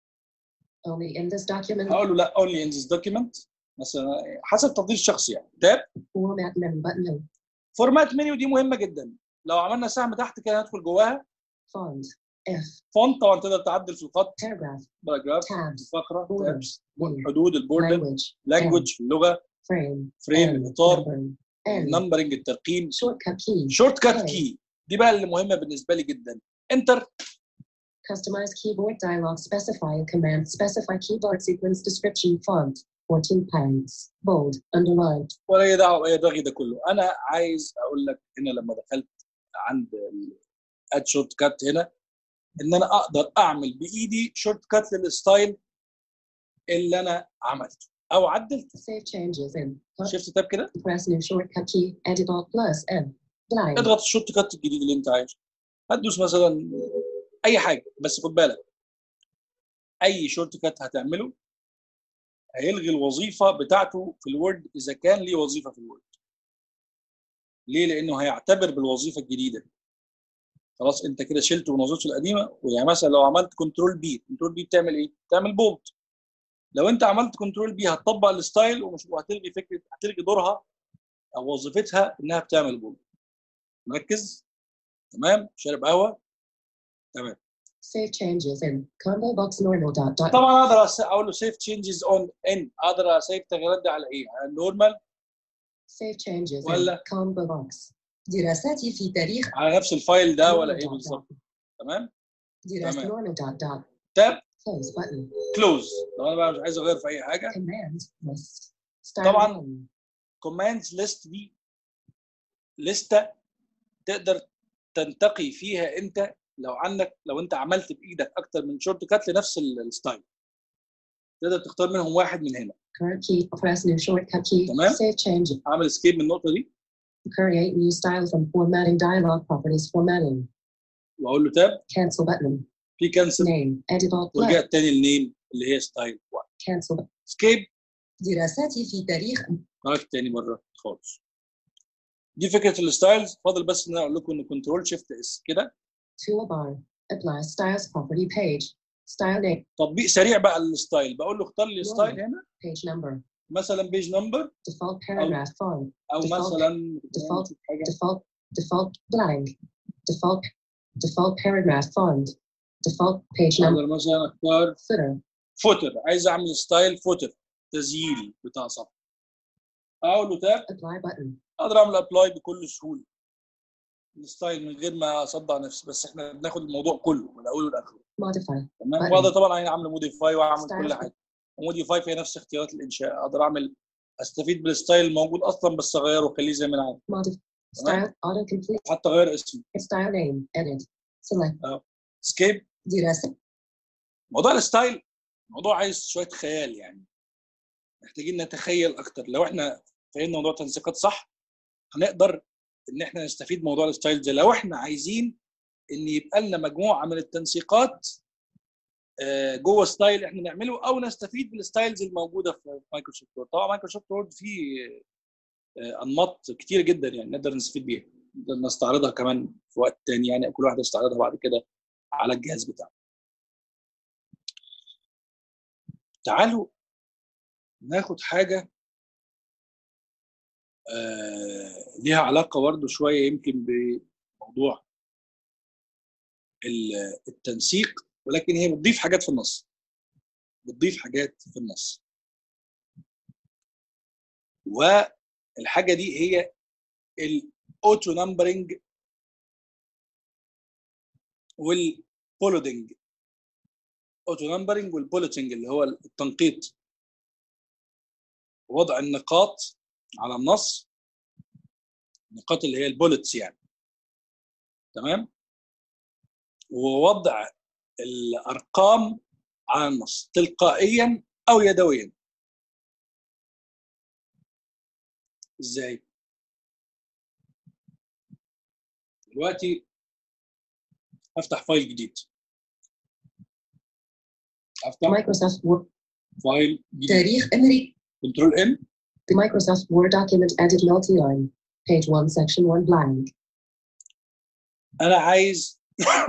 only in this document هقول له لا only in this document مثلا حسب تفضيل الشخصي يعني تاب format menu button no فورمات منيو دي مهمه جدا لو عملنا سهم تحت كده ندخل جواها font F فونت طبعا تقدر تعدل في الخط paragraph باراجراف tabs فقره borders تابس view حدود البوردر language لانجوج اللغه frame فريم N, الاطار numbering, N النمبرنج الترقيم shortcut key شورت كات Okay. كي دي بقى اللي مهمه بالنسبه لي جدا انتر Customize keyboard dialog. Specify a command. Specify keyboard sequence description font. 14 pounds. Bold. Underlined. ولا لي دعوه باي رغي ده كله انا عايز اقول لك هنا لما دخلت عند اد شورت كات هنا ان انا اقدر اعمل بايدي شورت كات للستايل اللي انا عملته او عدلت Save changes in. شفت تاب كده Press new shortcut key. Edit Alt plus N. Blank. اضغط الشورت كات الجديد اللي انت عايزه هتدوس مثلا اي حاجه بس خد بالك اي شورت كات هتعمله هيلغي الوظيفه بتاعته في الوورد اذا كان ليه وظيفه في الوورد ليه لانه هيعتبر بالوظيفه الجديده خلاص انت كده شلته من وظيفته القديمه ويعني مثلا لو عملت كنترول بي كنترول بي بتعمل ايه بتعمل بولد لو انت عملت كنترول بي هتطبق الستايل ومش وهتلغي فكره هتلغي دورها او وظيفتها انها بتعمل بولد مركز تمام شارب قهوه تمام Save changes in. Combo box normal dot dot. طبعا اقدر أس- اقول له سيف تشينجز اون ان اقدر اسيف التغييرات دي على ايه؟ على النورمال Save changes in. ولا Combo box. دراساتي في تاريخ على نفس الفايل ده ولا Normal ايه dot بالظبط dot. تمام؟ دراسة تمام. Normal dot dot. تاب Close button. كلوز لو انا بقى مش عايز اغير في اي حاجه Command list. Style طبعاً. one. كوماندز ليست دي لسته تقدر تنتقي فيها انت لو عندك لو انت عملت بايدك اكتر من شورت كات لنفس ال- الستايل تقدر تختار منهم واحد من هنا Current key. Press new shortcut key. تمام. Save changes. اعمل سكيب من النقطه دي Create new style from formatting dialog properties formatting. واقول له تاب Cancel button. في كانسل Name. Edit Alt plus. ورجعت تاني النيم اللي هي ستايل Cancel. سكيب دراساتي في تاريخ خرجت تاني بره خالص دي فكره الستايلز فاضل بس ان انا اقول لكم ان كنترول شيفت اس كده Toolbar. Apply styles property page. Style name. تطبيق سريع بقى للستايل بقول له اختار لي ستايل هنا Page number. مثلا بيج نمبر Default paragraph font. او Default. مثلا Default. حاجه Default. Default blank. Default. Default paragraph font. Default page number. اقدر مثلا اختار Footer. فوتر عايز اعمل ستايل فوتر تسجيل بتاع صفحه اقول له تاب Apply button. اقدر اعمل ابلاي بكل سهوله الستايل من غير ما اصدع نفسي بس احنا بناخد الموضوع كله من اوله لاخره Modify. تمام Button. واقدر طبعا اعمل موديفاي واعمل Style. كل حاجه وموديفاي فيها نفس اختيارات الانشاء اقدر اعمل استفيد بالستايل الموجود اصلا بس اغيره واخليه زي ما انا عايز Modify. تمام. Style. Autocomplete. حتى اغير اسمه Style name. Edit. Select. سكيب دراسة موضوع الستايل موضوع عايز شويه خيال يعني محتاجين نتخيل اكتر لو احنا فهمنا موضوع التنسيقات صح هنقدر ان احنا نستفيد موضوع الستايل ده لو احنا عايزين ان يبقى لنا مجموعه من التنسيقات آه، جوه ستايل احنا نعمله او نستفيد بالستايلز الموجوده في مايكروسوفت وورد طبعا مايكروسوفت وورد فيه آه، انماط كتير جدا يعني نقدر نستفيد بيها نقدر نستعرضها كمان في وقت تاني يعني كل واحد يستعرضها بعد كده على الجهاز بتاعه تعالوا ناخد حاجه آه ليها علاقه برضه شويه يمكن بموضوع ال- التنسيق ولكن هي بتضيف حاجات في النص بتضيف حاجات في النص والحاجه دي هي الاوتو نمبرنج والبولودنج اوتو نمبرنج والبوليتنج اللي هو التنقيط وضع النقاط على النص النقاط اللي هي البولتس يعني تمام ووضع الارقام على النص تلقائيا او يدويا ازاي دلوقتي افتح فايل جديد افتح Microsoft Word. فايل جديد تاريخ أمريكا كنترول ان The Microsoft Word document edit multi-line. Page 1, section 1 blank. انا عايز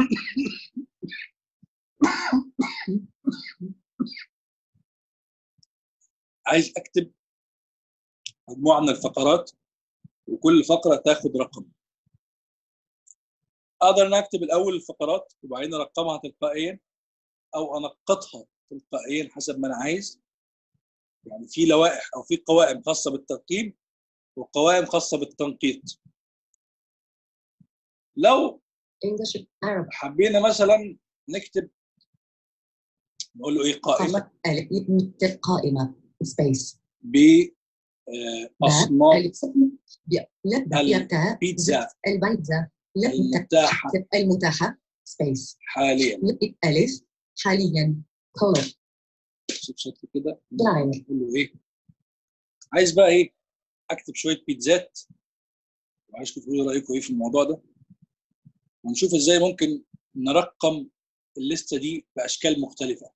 عايز اكتب مجموعه من الفقرات وكل فقره تاخد رقم اقدر ان اكتب الاول الفقرات وبعدين ارقمها تلقائيا او انقطها تلقائيا حسب ما انا عايز يعني في لوائح او في قوائم خاصه بالترقيم وقوائم خاصه بالتنقيط لو English, Arab, حبينا مثلا نكتب نقول له ايه قائمه قائمة ألف قائمة space باصناف ألف ب- لا ال- يبتاء بيتزا البيتزا لا المتاحه المتاحة space حاليا ألف حاليا colon شوف شكل كده blank اقول له ايه عايز بقى ايه اكتب شويه بيتزات وعايزكم تقولوا رايكم ايه في الموضوع ده ونشوف ازاي ممكن نرقم الليسته دي باشكال مختلفه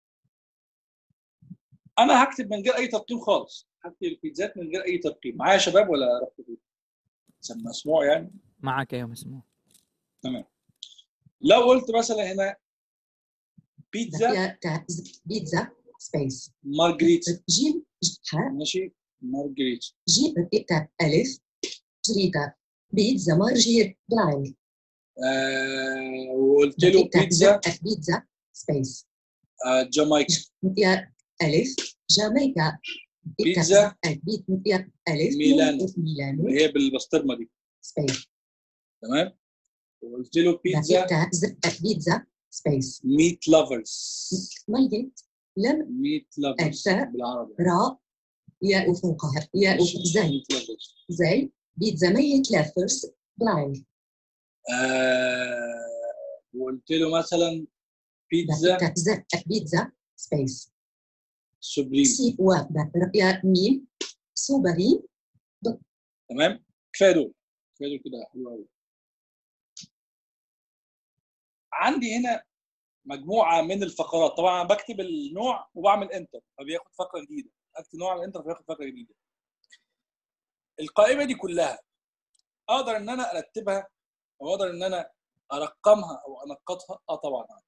انا هكتب من غير اي ترقيم خالص هكتب البيتزات من غير اي ترقيم معايا يا شباب ولا رحت فين؟ عشان مسموع يعني معك يا مسموع تمام لو قلت مثلا هنا بيتزا يا تا- ز- بيتزا space مارجريتا جيم ج- ح ماشي مارجريتا جيم تا ألف جريتا بيتزا مارجير blank آه وقلت له تا- بيتزا ز- بيتزا space آه جامايكا يا ألف جامايكا بيتزا. تا- بيت يا ألف ميلانو. ميلانو اللي هي بالبسطرمه دي space تمام وقلت له بيتزا تا- ز- بيتزا space ميت لافرز ميت لم ميت لافرز أكثر. بالعربي راء ياء فوقها ياء زي ميت لافرز زي بيتزا ميت لافرس blank آه وقلت له مثلا بيتزا تا- ز- بيتزا space سوبريم سي و ب- يا ميم سوبري تمام كفايه دول كفايه دول كده حلو قوي عندي هنا مجموعه من الفقرات طبعا انا بكتب النوع وبعمل انتر فبياخد فقره جديده اكتب نوع على الانتر فبياخد فقره جديده القائمه دي كلها اقدر ان انا ارتبها او اقدر ان انا ارقمها او انقطها اه طبعا أقدر.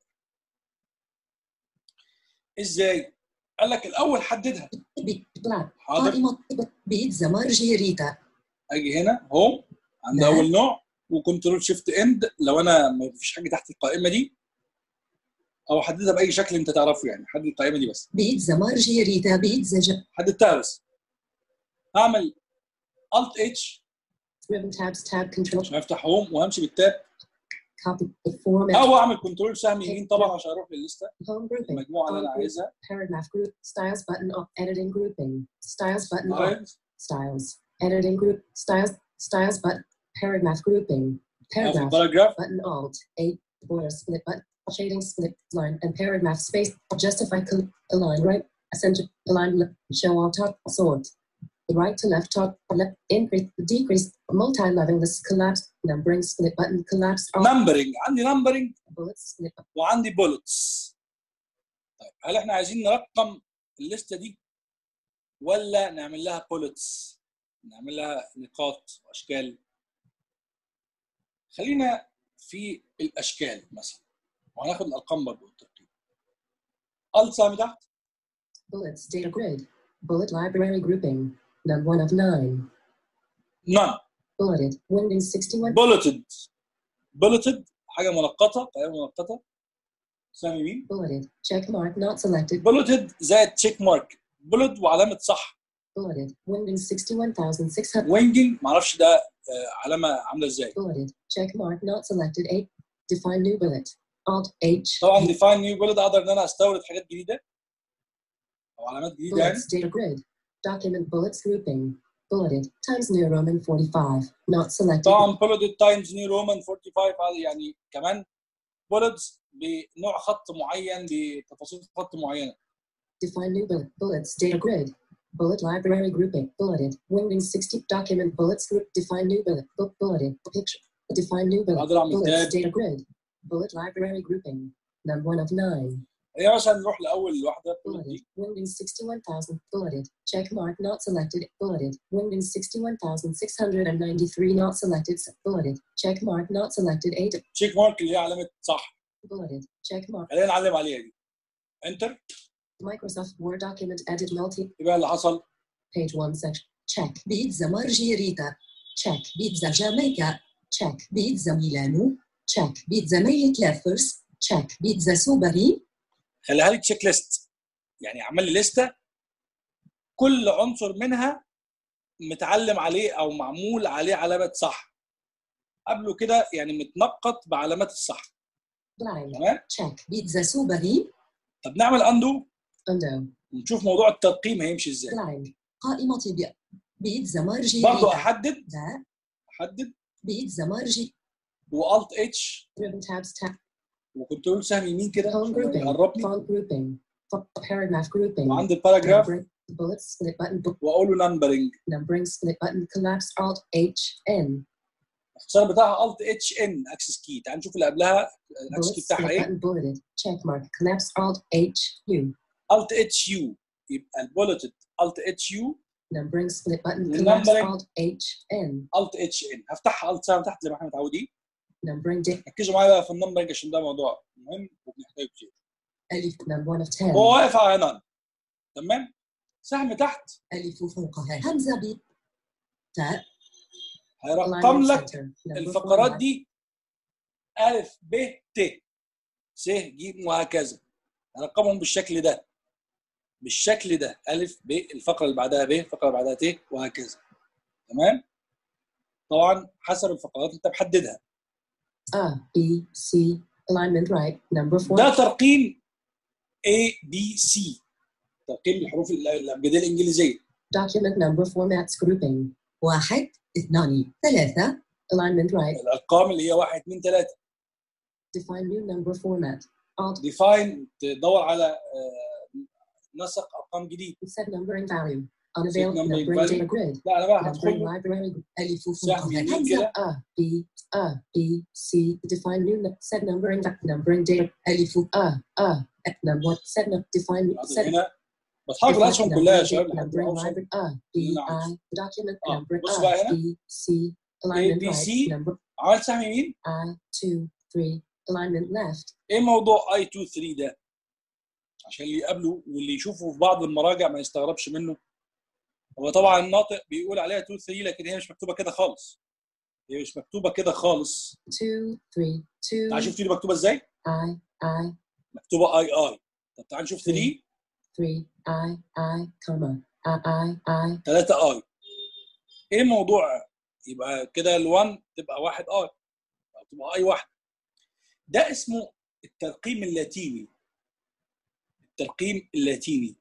ازاي قال لك الاول حددها بي- blank حاضر قائمة بيتزا مارجريتا اجي هنا هوم عند نعم. اول نوع وكنترول شيفت اند لو انا ما فيش حاجه تحت القائمه دي او احددها باي شكل انت تعرفه يعني حدد القائمه دي بس بيتزا مارجريتا بيتزا ج... حددتها بس هعمل الت اتش ribbon tabs tab control عشان افتح هوم وهمشي بالتاب copy format او اعمل كنترول سهم يمين طبعا عشان اروح للليسته home grouping المجموعه اللي انا عايزها paragraph group styles button off editing grouping styles button off عايز styles editing group styles styles but paragraph grouping في paragraph الباراجراف button alt eight border split button shading split line and paragraph space justify col- align right center align left show all top sort right to left top left increase decrease multi-level list collapse numbering split button collapse all نمبرنج عندي نمبرنج bullets split وعندي بولتس طيب هل احنا عايزين نرقم الليسته دي ولا نعمل لها بولتس نعمل لها نقاط واشكال خلينا في الاشكال مثلا وهناخد الارقام برضه بالترتيب الت سهم تحت bullets data grid bullet library grouping none one of nine نون bulleted Windows 61 بولتد بولتد حاجه منقطه قائمه منقطه سهم يمين bulleted check mark not selected بولتد زائد تشيك مارك بولت وعلامه صح bulleted Windows 61600 وينجنج معرفش ده آه، علامه عامله ازاي bulleted check mark not selected 8 define new bullet alt H طبعا ديفاين نيو بولت اقدر ان انا استورد حاجات جديده او علامات جديده يعني bullets data grid document bullets grouping bulleted times new Roman 45 not selected طبعا بولت تايمز نيو رومان 45 هذه يعني كمان بولتس بنوع خط معين بتفاصيل خط معينه define new bullet bullets data grid bullet library grouping bulleted Windows 60 document bullets group define new bullet book bulleted picture define new bullet اقدر اعمل bullets تاب data grid bullet library grouping none one of nine هي مثلا نروح لاول واحده bullet bulleted دي Windows 61000 bulleted check mark not selected bulleted Windows 61693 not selected bulleted check mark not selected 8 تشيك مارك اللي هي علامه صح bulleted check mark خلينا نعلم عليها دي انتر Microsoft Word document edit multi ايه بقى اللي حصل page 1 section check بيتزا مارجريتا check بيتزا جامايكا check بيتزا ميلانو check بيتزا ميت لافرس check بيتزا سوبري خليها لي تشيك ليست يعني عمل لي لسته كل عنصر منها متعلم عليه او معمول عليه علامه صح قبله كده يعني متنقط بعلامات الصح blank تمام تشيك بيتزا سوبري طب نعمل اندو undo ونشوف موضوع الترقيم هيمشي ازاي blank قائمة بي... بيتزا برضو مارجريتا احدد ذا احدد بيتزا مارجي والت اتش ribbon tabs tab وكنترول سهم يمين كده Phone عشان grouping. يقربني Font grouping. F- paragraph grouping. وعند الباراجراف Numbering. Bullets split button. Bu- واقول له نمبرنج numbering split button. Collapse Alt H N. الاختصار بتاعها الت اتش ان اكسس كي تعال نشوف اللي قبلها الاكسس كي Bullets بتاعها split ايه button bulleted. Check mark. Collapse Alt H U. الت اتش يو يبقى البولتد الت اتش يو Numbering split button. The Collapse numbering- Alt H N. الت اتش ان هفتحها الت سهم تحت زي ما احنا متعودين Numbering dip. ركزوا معايا بقى في النمبرنج عشان ده موضوع مهم وبنحتاجه كتير ألف Number one of ten. هو واقف على نان تمام سهم تحت ألف فوقها همزة ب تاء هيرقم Alignment لك center. Number الفقرات format. دي ألف ب ت س ج وهكذا هرقمهم بالشكل ده بالشكل ده ألف ب الفقرة اللي بعدها ب الفقرة اللي بعدها ت وهكذا تمام طبعا حسب الفقرات اللي انت محددها A B C. Alignment right. Number four. ده ترقيم A B C ترقيم الحروف الأبجدية الإنجليزية Document number formats grouping. واحد اثنان ثلاثة Alignment right. الأرقام اللي هي 1 2 3 Define new number format. Alt ديفاين تدور على آه، نسق أرقام جديد set numbering value. Unavailable numbering numbering value. data grid. لا أنا بقى هدخل Numbering له library. ألف سهم فوقها يمين همزة كده A B A B C. Define new nu- set numbering va- numbering data. ألف A A number set num- define بعد set هنا بتحرك define الأسهم كلها يا numbering شباب data, لحد ما numbering أوصل library. A B نعم. I. Document آه، number بص A بقى هنا. B C. Alignment B, right. C. Number عملت سهم يمين I two three. Alignment left. ايه موضوع اي 2 3 ده عشان اللي يقابله واللي يشوفه في بعض المراجع ما يستغربش منه هو طبعا الناطق بيقول عليها 2 3 لكن هي مش مكتوبه كده خالص هي مش مكتوبه كده خالص Two three two. تعال شوف دي مكتوبه ازاي I I مكتوبه اي اي طب تعال نشوف 3 three I I comma I I I 3 اي ايه الموضوع يبقى كده ال1 تبقى 1 اي او تبقى اي 1 ده اسمه الترقيم اللاتيني الترقيم اللاتيني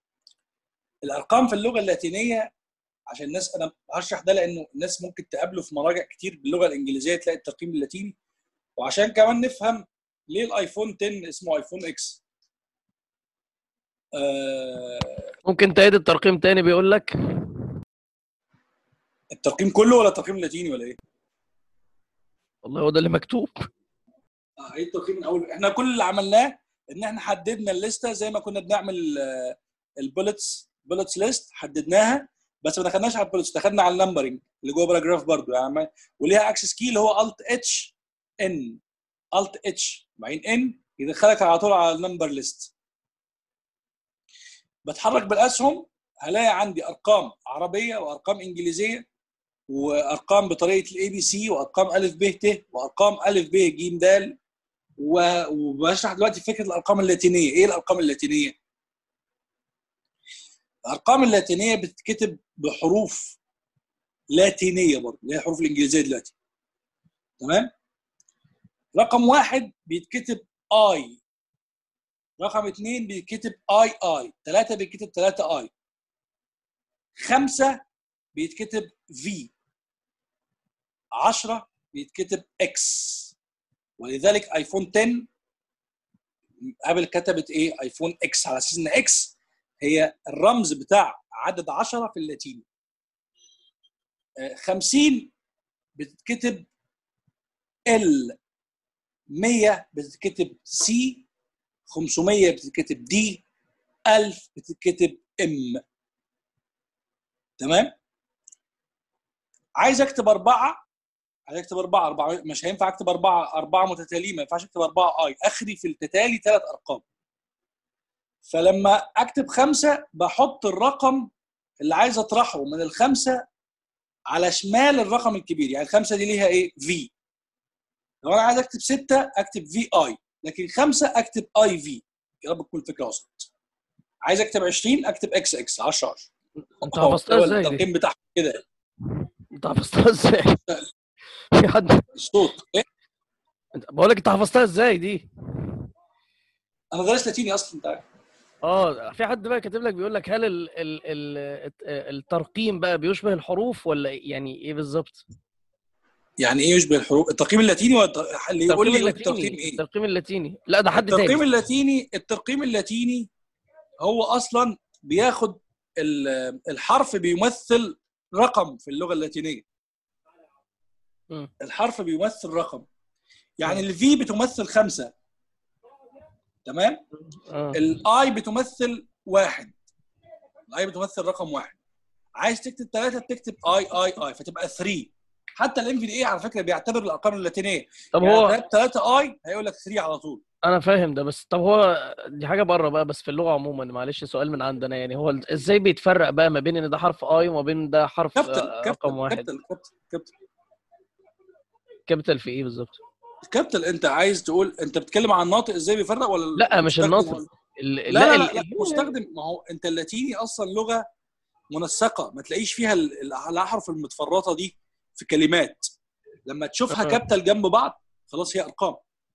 الارقام في اللغه اللاتينيه عشان الناس انا هشرح ده لانه الناس ممكن تقابله في مراجع كتير باللغه الانجليزيه تلاقي الترقيم اللاتيني وعشان كمان نفهم ليه الايفون 10 اسمه ايفون اكس آه ممكن تعيد الترقيم تاني بيقول لك الترقيم كله ولا الترقيم اللاتيني ولا ايه؟ والله هو ده اللي مكتوب اه ايه الترقيم من اول احنا كل اللي عملناه ان احنا حددنا الليسته زي ما كنا بنعمل البولتس بولتس ليست حددناها بس ما دخلناش على البولتس دخلنا على النمبرنج اللي جوه باراجراف برضو يعني ما- وليها اكسس كي اللي هو الت اتش ان الت اتش بعدين ان يدخلك على طول على النمبر ليست بتحرك بالاسهم هلاقي عندي ارقام عربيه وارقام انجليزيه وارقام بطريقه الاي بي سي وارقام الف ب ت وارقام الف ب ج د و- وبشرح دلوقتي فكره الارقام اللاتينيه ايه الارقام اللاتينيه الارقام اللاتينيه بتتكتب بحروف لاتينيه برضه اللي هي الحروف الانجليزيه دلوقتي تمام رقم واحد بيتكتب اي رقم اثنين بيتكتب اي اي ثلاثة بيتكتب ثلاثة اي خمسة بيتكتب في عشرة بيتكتب اكس ولذلك ايفون 10 ابل كتبت ايه ايفون اكس على اساس ان اكس هي الرمز بتاع عدد 10 في اللاتيني آه، 50 بتتكتب ال 100 بتتكتب سي 500 بتتكتب دي 1000 بتتكتب ام تمام عايز اكتب اربعه عايز اكتب اربعه اربعه مش هينفع اكتب اربعه اربعه متتاليه ما ينفعش اكتب اربعه اي اخري في التتالي ثلاث ارقام فلما اكتب خمسه بحط الرقم اللي عايز اطرحه من الخمسه على شمال الرقم الكبير يعني الخمسه دي ليها ايه في لو انا عايز اكتب سته اكتب في اي لكن خمسه اكتب اي في يا رب تكون الفكره وصلت عايز اكتب 20 اكتب اكس اكس 10 10 انت هو حفظتها ازاي دي؟ الترقيم بتاعهم كده انت حفظتها ازاي؟ في حد الصوت إيه؟ انت- بقول لك انت حفظتها ازاي دي؟ انا دارس لاتيني اصلا انت عارف اه في حد بقى كاتب لك بيقول لك هل ال ال ال الترقيم بقى بيشبه الحروف ولا إيه؟ يعني ايه بالظبط؟ يعني ايه يشبه الحروف الترقيم اللاتيني ولا الت- اللي يقول الترقيم لي اللاتيني الترقيم ايه الترقيم اللاتيني لا ده حد الترقيم تاني اللاتيني الترقيم اللاتيني هو اصلا بياخد ال- الحرف بيمثل رقم في اللغه اللاتينيه مم. الحرف بيمثل رقم يعني مم. الفي بتمثل خمسة تمام اه الاي بتمثل واحد الاي بتمثل رقم واحد عايز تكتب ثلاثة بتكتب اي اي اي فتبقى 3 حتى الام في دي اي على فكره بيعتبر الارقام اللاتينيه طب يعني هو 3 اي هيقول لك 3 على طول انا فاهم ده بس طب هو دي حاجه بره بقى بس في اللغه عموما معلش سؤال من عندنا يعني هو ازاي بيتفرق بقى ما بين ان ده حرف اي وما بين ده حرف كابتن آه، رقم كابتن واحد كابتن كابتن كابتن كابيتال في ايه بالظبط كابتن انت عايز تقول انت بتتكلم عن الناطق ازاي بيفرق ولا لا مش المستخدم الناطق ولا- ال- لا لا, لا, ال- لا مستخدم ما هو انت اللاتيني اصلا لغه منسقه ما تلاقيش فيها ال- ال- الاحرف المتفرطه دي في كلمات لما تشوفها آه. كابيتال جنب بعض خلاص هي ارقام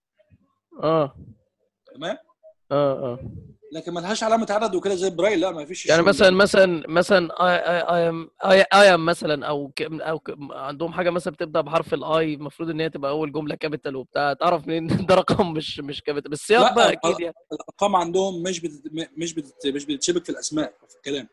اه تمام اه اه لكن ما لهاش علامه عدد وكده زي برايل لا ما فيش يعني الشغل مثلا ده. مثلا مثلا اي ام اي اي ام مثلا او ك- او ك- عندهم حاجه مثلا بتبدا بحرف الاي المفروض ان هي تبقى اول جمله كابيتال وبتاع تعرف منين إن ده رقم مش مش كابيتال بالسياق لا، بقى ال- اكيد يعني الارقام عندهم مش بتت... مش بتت... مش بتتشبك في الاسماء أو في الكلام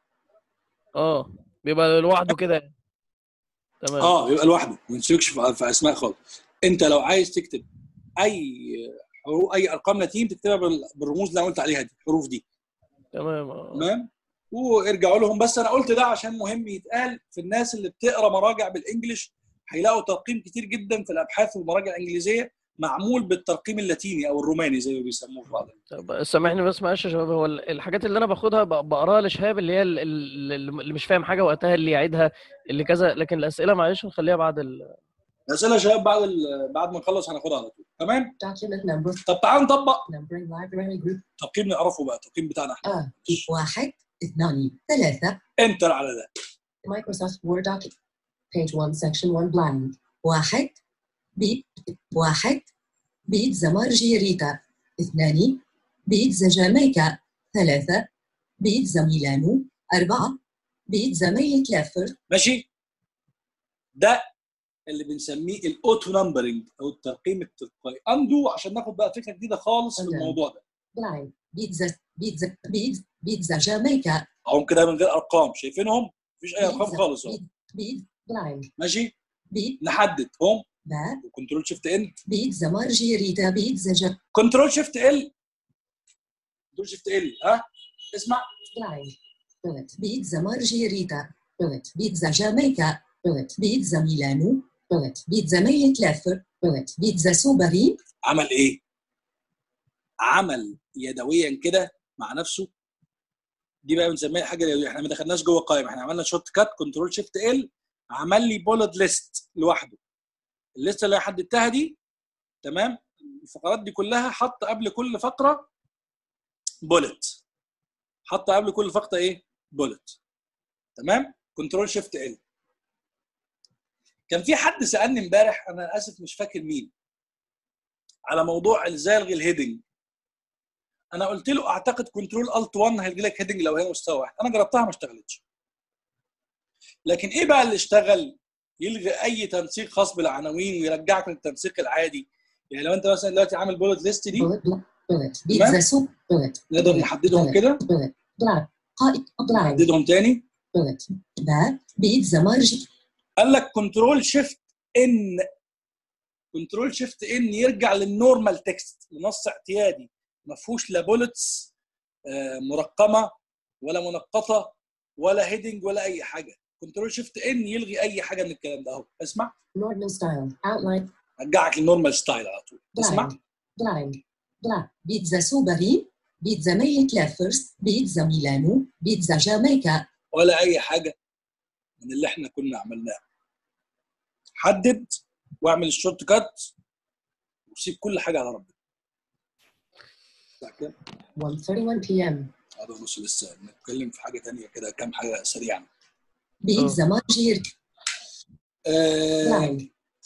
اه بيبقى لوحده كده يعني. تمام اه يبقى لوحده ما يتشبكش في في اسماء خالص انت لو عايز تكتب اي حروف اي ارقام لاتين تكتبها بال- بالرموز اللي انا قلت عليها دي الحروف دي تمام آه. تمام وارجعوا لهم بس انا قلت ده عشان مهم يتقال في الناس اللي بتقرا مراجع بالانجلش هيلاقوا ترقيم كتير جدا في الابحاث والمراجع الانجليزيه معمول بالترقيم اللاتيني او الروماني زي ما بيسموه في بعض طب سامحني بس معلش يا شباب هو ال- الحاجات اللي انا باخدها ب- بقراها لشهاب اللي هي ال- ال- اللي مش فاهم حاجه وقتها اللي يعيدها اللي كذا لكن الاسئله معلش نخليها بعد ال... الاسئله يا شباب بعد ال- بعد ما نخلص هناخدها على طول تمام Document number. طب تعال نطبق Numbering library group. ترقيم نعرفه بقى الترقيم بتاعنا احنا آه. واحد اثنان ثلاثة انتر على ده Microsoft Word document. Page 1, section 1 blank. واحد بي واحد بيتزا مارجيريتا اثنان بيتزا جامايكا ثلاثة بيتزا ميلانو أربعة بيتزا ميت لافر ماشي ده اللي بنسميه الاوتو نمبرنج او الترقيم التلقائي اندو عشان ناخد بقى فكره جديده خالص في أندو. الموضوع ده Blank. بيتزا بيتزا بيتزا, بيتزا جامايكا اهم كده من غير ارقام شايفينهم مفيش اي ارقام بيتزا خالص اهو بيت بيت Blank. ماشي بيت نحدد هوم با وكنترول شيفت ان بيتزا مارجيريتا بيتزا جا كنترول شيفت ال كنترول شيفت ال ها اسمع Blank. Bullet. بيتزا مارجيريتا Bullet. بيتزا جامايكا Bullet. بيتزا ميلانو Bullet. بيتزا ميت لافر Bullet. بيتزا سوبري عمل ايه عمل يدويا كده مع نفسه دي بقى بنسميها حاجه يدويه احنا ما دخلناش جوه القائمه احنا عملنا شورت كات كنترول شيفت ال عمل لي بولد ليست لوحده الليست اللي أنا حددتها دي تمام الفقرات دي كلها حط قبل كل فقره بولت حط قبل كل فقره ايه بولت تمام كنترول شيفت ال كان في حد سالني امبارح انا اسف مش فاكر مين على موضوع ازاي الغي الهيدنج انا قلت له اعتقد كنترول الت 1 هيلغي لك هيدنج لو هي مستوى واحد انا جربتها ما اشتغلتش لكن ايه بقى اللي اشتغل يلغي اي تنسيق خاص بالعناوين ويرجعك للتنسيق العادي يعني لو انت مثلا دلوقتي عامل بولت ليست دي Bullet. Bl- bullet. بيتزا سوب Bullet. نقدر نحددهم كده Bullet. Blank. قائد Blank. نحددهم تاني Bullet. با بيتزا مارجي قال لك كنترول شيفت ان كنترول شيفت ان يرجع للنورمال تكست لنص اعتيادي ما فيهوش لا بولتس مرقمه ولا منقطه ولا هيدنج ولا اي حاجه كنترول شيفت ان يلغي اي حاجه من الكلام ده اهو اسمع Normal style. Outline. رجعك للنورمال ستايل على طول اسمع Blank. Blank. Blank. بيتزا سوبري بيتزا ميت لافرز بيتزا ميلانو بيتزا جامايكا ولا اي حاجه من اللي احنا كنا عملناه حدد واعمل الشورت كات وسيب كل حاجه على ربنا صح كده؟ 1:31 p.m. هذا بص لسه نتكلم في حاجه تانية كده كام حاجه سريعا بيتزا مارجير آه Blank.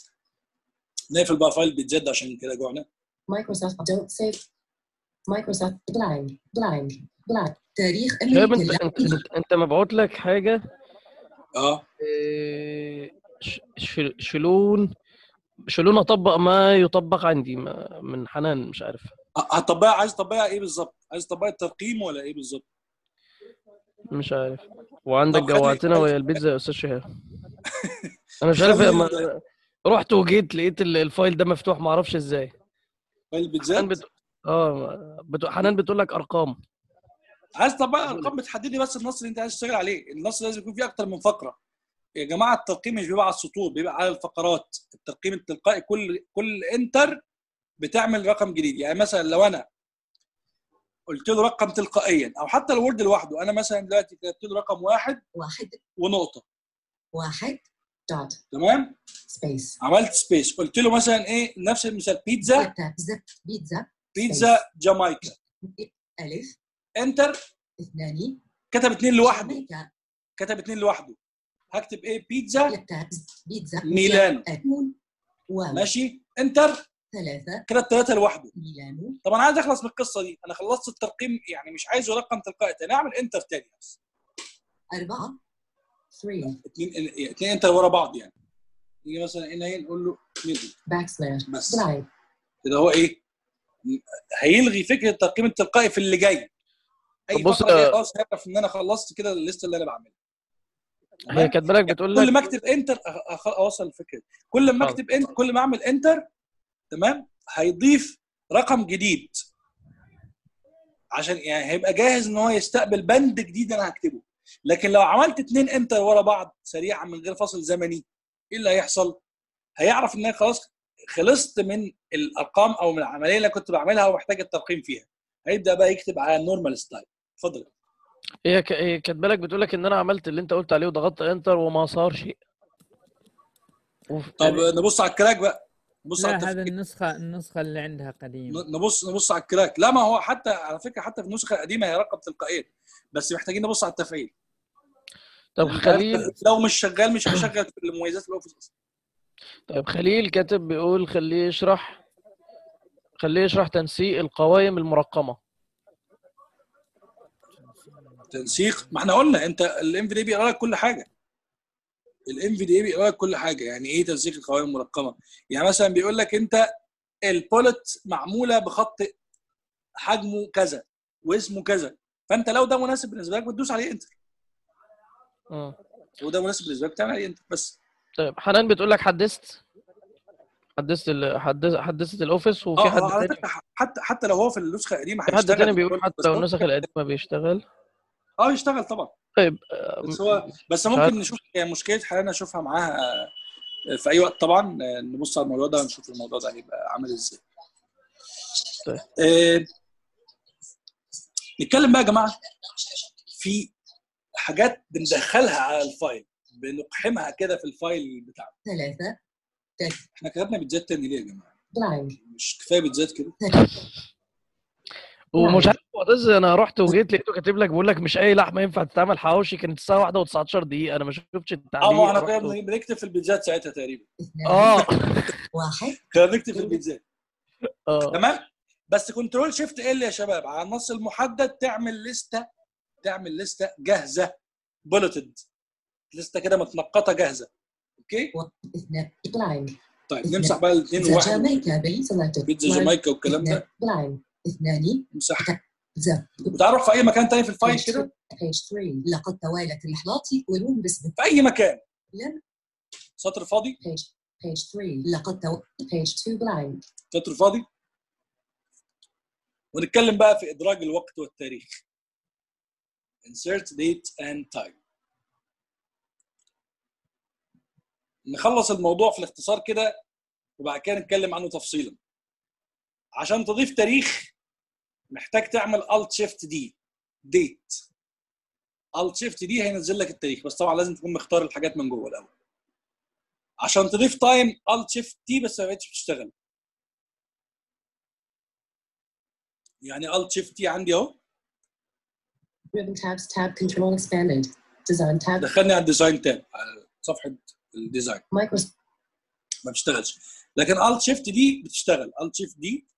نقفل بقى فايل بيتزد عشان كده جوعنا Microsoft don't save. Microsoft blank. Blank. Blank. تاريخ شباب أمريكا انت انت, اللاتينية انت, انت مبعوت لك حاجه اه إيه، ش- ش- شلون شلون اطبق ما يطبق عندي ما من حنان مش عارف هتطبقها عايز تطبقها ايه بالظبط؟ عايز تطبقها الترقيم ولا ايه بالظبط؟ مش عارف وعندك طب خلي- جوعتنا خلي- ويا البيتزا يا استاذ شهاب انا مش عارف خلي- ما... رحت وجيت لقيت ال- الفايل ده مفتوح ما اعرفش ازاي فايل حنان البيتزات بت... اه بت... حنان بتقول لك ارقام عايز تطبقها ارقام بتحددي بس النص اللي انت عايز تشتغل عليه النص لازم يكون فيه اكتر من فقره يا جماعه الترقيم مش بيبقى على السطور بيبقى على الفقرات الترقيم التلقائي كل كل انتر بتعمل رقم جديد يعني مثلا لو انا قلت له رقم تلقائيا او حتى الوورد لوحده انا مثلا دلوقتي كتبت له رقم واحد واحد ونقطه واحد dot تمام space عملت سبيس قلت له مثلا ايه نفس المثال بيتزا بيتزا بيتزا بيتزا جامايكا ألف انتر اثنان كتب اتنين لوحده جامايكا كتب اتنين لوحده هكتب ايه بيتزا بيتزا بيتزا ميلانو أتمون واو ماشي انتر ثلاثة كده الثلاثه لوحده ميلانو طب انا عايز اخلص من القصه دي انا خلصت الترقيم يعني مش عايزه رقم تلقائي تاني اعمل انتر تاني بس أربعة three اتنين اتنين انتر ورا بعض يعني نيجي مثلا هنا ايه نقول له ميدل backslash بس blank كده هو ايه م- هيلغي فكره الترقيم التلقائي في اللي جاي اي طب بص، فقره جايه آه، خلاص هيعرف ان انا خلصت كده الليسته اللي انا بعملها هي تمام؟ كاتبه لك بتقول كل لك ما اكتب انتر أخ- أخ- اوصل الفكره دي. كل ما حاضر. اكتب انتر كل ما اعمل انتر تمام هيضيف رقم جديد عشان يعني هيبقى جاهز ان هو يستقبل بند جديد انا هكتبه لكن لو عملت اتنين انتر ورا بعض سريعا من غير فاصل زمني ايه اللي هيحصل؟ هيعرف ان انا خلاص خلصت من الارقام او من العمليه اللي كنت بعملها ومحتاج الترقيم فيها هيبدا بقى يكتب على النورمال ستايل اتفضل هي ك... هي كاتبه لك بتقول لك ان انا عملت اللي انت قلت عليه وضغطت انتر وما صار شيء وف... طب نبص على الكراك بقى نبص على لا التفكير. هذا النسخة النسخة اللي عندها قديمة نبص نبص على الكراك لا ما هو حتى على فكره حتى في النسخه القديمه هي رقم تلقائيا بس محتاجين نبص على التفعيل طب يعني خليل لو مش شغال مش هشغل في المميزات الاوفيس اصلا طيب خليل كاتب بيقول خليه يشرح خليه يشرح تنسيق القوائم المرقمه تنسيق ما احنا قلنا انت الام في دي بيقرا لك كل حاجه الام في دي بيقرا لك كل حاجه يعني ايه تنسيق القوائم المرقمه يعني مثلا بيقول لك انت البولت معموله بخط حجمه كذا واسمه كذا فانت لو ده مناسب بالنسبه لك بتدوس عليه انتر مم. وده مناسب بالنسبه لك بتعمل عليه انتر بس طيب حنان بتقول لك حدثت حدثت ال... حدث... حدثت الاوفيس وفي اه حد آه، على تاني فكره حتى حتى لو هو في النسخه القديمه في حد هيشتغل تاني بيقول حتى بس لو هو- النسخ القديمه بيشتغل اه يشتغل طبعا طيب بس هو بس مش عارف. ممكن نشوف يعني مشكله حالنا نشوفها معاها في اي وقت طبعا نبص على الموضوع ده ونشوف الموضوع ده هيبقى عامل ازاي. طيب. آه، نتكلم بقى يا جماعه في حاجات بندخلها على الفايل بنقحمها كده في الفايل بتاعنا ثلاثة احنا كتبنا بيتزات تاني ليه يا جماعه؟ blank مش كفايه بيتزات كده؟ ومش عارف معتز انا رحت وجيت لقيته كاتب لك بيقول لك مش اي لحمه ينفع تتعمل حواوشي كانت الساعه 1 و19 دقيقه انا ما شفتش التعليق اه ما احنا رحت- كنا بنكتب في البيتزات ساعتها تقريبا اثنان اه واحد كنا بنكتب في البيتزات اه تمام بس كنترول شيفت ال يا شباب على النص المحدد تعمل لسته تعمل لسته جاهزه بولتد لسته كده متنقطه جاهزه اوكي اثنان blank طيب نمسح بقى الاثنين بيتزا وواحد جامايكا بي selected بيتزا blank جامايكا والكلام اثنان ده blank اثنان نمسحها بيتزا بتعرف في اي مكان تاني في الفايل page كده three page three لقد توالت رحلاتي ولون باسم في اي مكان لم سطر فاضي page page three لقد تو... page two blank سطر فاضي ونتكلم بقى في ادراج الوقت والتاريخ insert date and time نخلص الموضوع في الاختصار كده وبعد كده نتكلم عنه تفصيلا عشان تضيف تاريخ محتاج تعمل alt shift دي date alt shift دي هينزل لك التاريخ بس طبعا لازم تكون مختار الحاجات من جوه الاول عشان تضيف تايم alt shift تي بس ما بقتش بتشتغل يعني alt shift تي عندي اهو ribbon tabs tab control expanded design tab دخلني على الديزاين تاب على صفحه الديزاين micros ما بتشتغلش لكن alt shift دي بتشتغل alt shift دي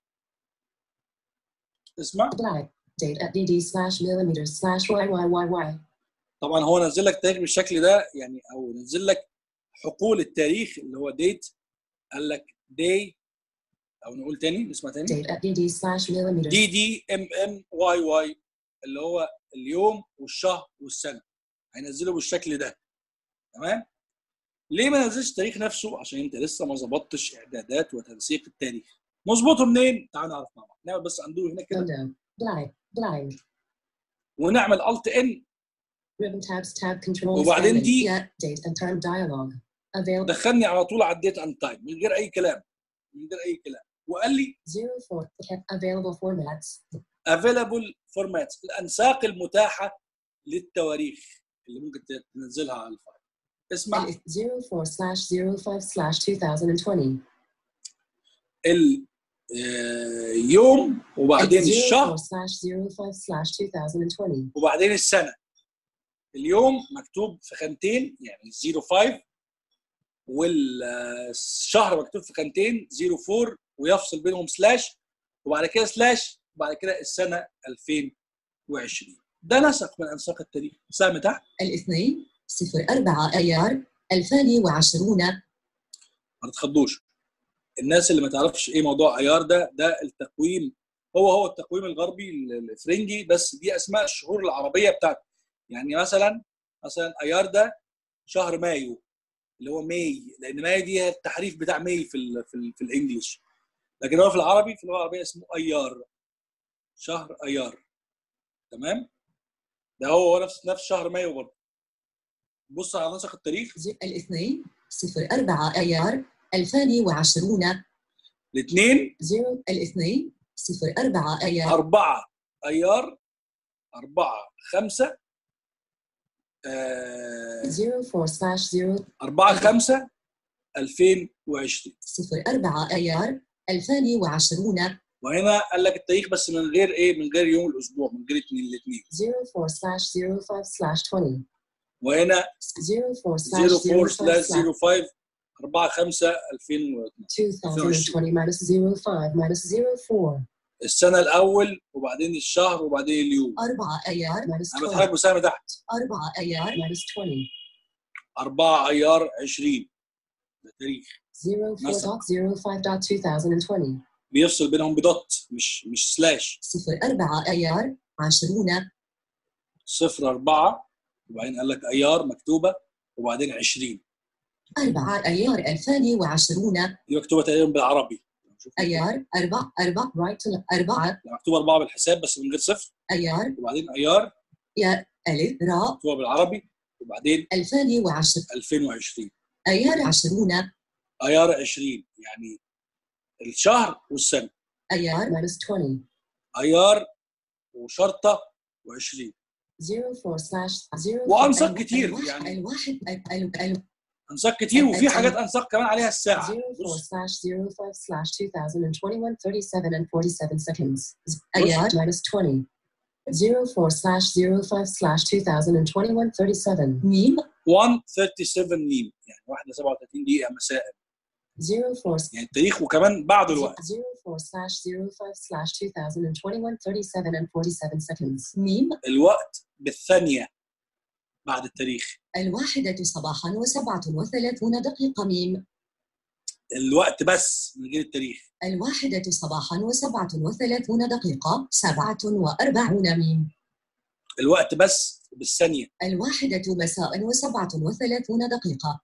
اسمع blank date at dd slash millimeters slash yyyyy طبعا هو نزل لك تاريخ بالشكل ده يعني او نزل لك حقول التاريخ اللي هو ديت قال لك day او نقول تاني نسمع تاني Date at dd slash millimeters. دي دي ام ام واي واي اللي هو اليوم والشهر والسنه هينزله بالشكل ده تمام ليه ما نزلش التاريخ نفسه عشان انت لسه ما ظبطتش اعدادات وتنسيق التاريخ نظبطه منين تعال نعرف مع بعض نعمل بس اندو هنا كده Window. Blank. Blank. ونعمل الت ان Ribbon tabs tab controls. وبعدين ending. دي- Yeah, date and time dialog. Available دخلني على طول على الديت اند تايم من غير اي كلام من غير اي كلام وقال لي 04. Available formats. available formats الانساق المتاحه للتواريخ اللي ممكن تنزلها على الفايل اسمع 04 slash 05 slash 2020. اليوم وبعدين الشهر 04 slash 05 slash 2020. وبعدين السنه اليوم مكتوب في خانتين يعني 05 والشهر مكتوب في خانتين 04 ويفصل بينهم سلاش وبعد كده سلاش وبعد كده السنه 2020 ده نسق من انساق التاريخ سهم تحت الاثنين صفر أربعة أيار 2020 ما تتخضوش الناس اللي ما تعرفش ايه موضوع ايار ده ده التقويم هو هو التقويم الغربي الفرنجي بس دي اسماء الشهور العربيه بتاعته يعني مثلا مثلا ايار ده شهر مايو اللي هو ماي لان ماي دي هي التحريف بتاع ماي في ال في, ال في الانجليش لكن هو في العربي في اللغه العربيه اسمه ايار شهر ايار تمام ده هو هو نفس نفس شهر مايو برضه بص على نسق التاريخ ز- الاثنين صفر أربعة أيار 2020 الاثنين 0 الاثنين صفر أربعة أيار أربعة أيار أربعة خمسة آه، 04 slash 0 أربعة خمسة 2020 صفر أربعة أيار 2020 وهنا قال لك التاريخ بس من غير إيه من غير يوم الأسبوع من غير اثنين الاثنين 04 slash 05 slash 20. وهنا 04 slash 04 05 سلاش slash 05 4 5 2012 2020 minus 05 minus 04 السنة الأول وبعدين الشهر وبعدين اليوم أربعة أيار minus أنا 20 بتحرك مساهمة تحت أربعة أيار minus 20 4 أيار 20 ده تاريخ 04.05.2020 بيفصل بينهم بدوت مش مش سلاش صفر أربعة أيار عشرون صفر أربعة وبعدين قال لك أيار مكتوبة وبعدين 20 أربعة أيار 2020 دي مكتوبة تقريبا بالعربي شوف. أيار أربع أربع right to left أربعة مكتوبة أربعة بالحساب بس من غير صفر أيار وبعدين أيار يا ألف راء مكتوبة بالعربي وبعدين 2010 2020 أيار عشرون أيار 20 يعني الشهر والسنة أيار minus 20 أيار وشرطة و20 04 slash 0 وأنساق كتير الواحد يعني الواحد ال- ال- ال- أنساق كتير وفي حاجات أنساق كمان عليها الساعة 04 بص slash 05 slash 2021 37 and 47 seconds أيار minus 20 04 slash 05 slash 2021 37 ميم 137 ميم يعني واحدة 37 دقيقة مساء 04 يعني التاريخ وكمان بعد الوقت 04 slash 05 slash 2021 37 and 47 seconds ميم الوقت بالثانية بعد التاريخ الواحدة صباحا وسبعة وثلاثون دقيقة ميم الوقت بس من غير التاريخ الواحدة صباحا وسبعة وثلاثون دقيقة سبعة وأربعون ميم الوقت بس بالثانية الواحدة مساء وسبعة وثلاثون دقيقة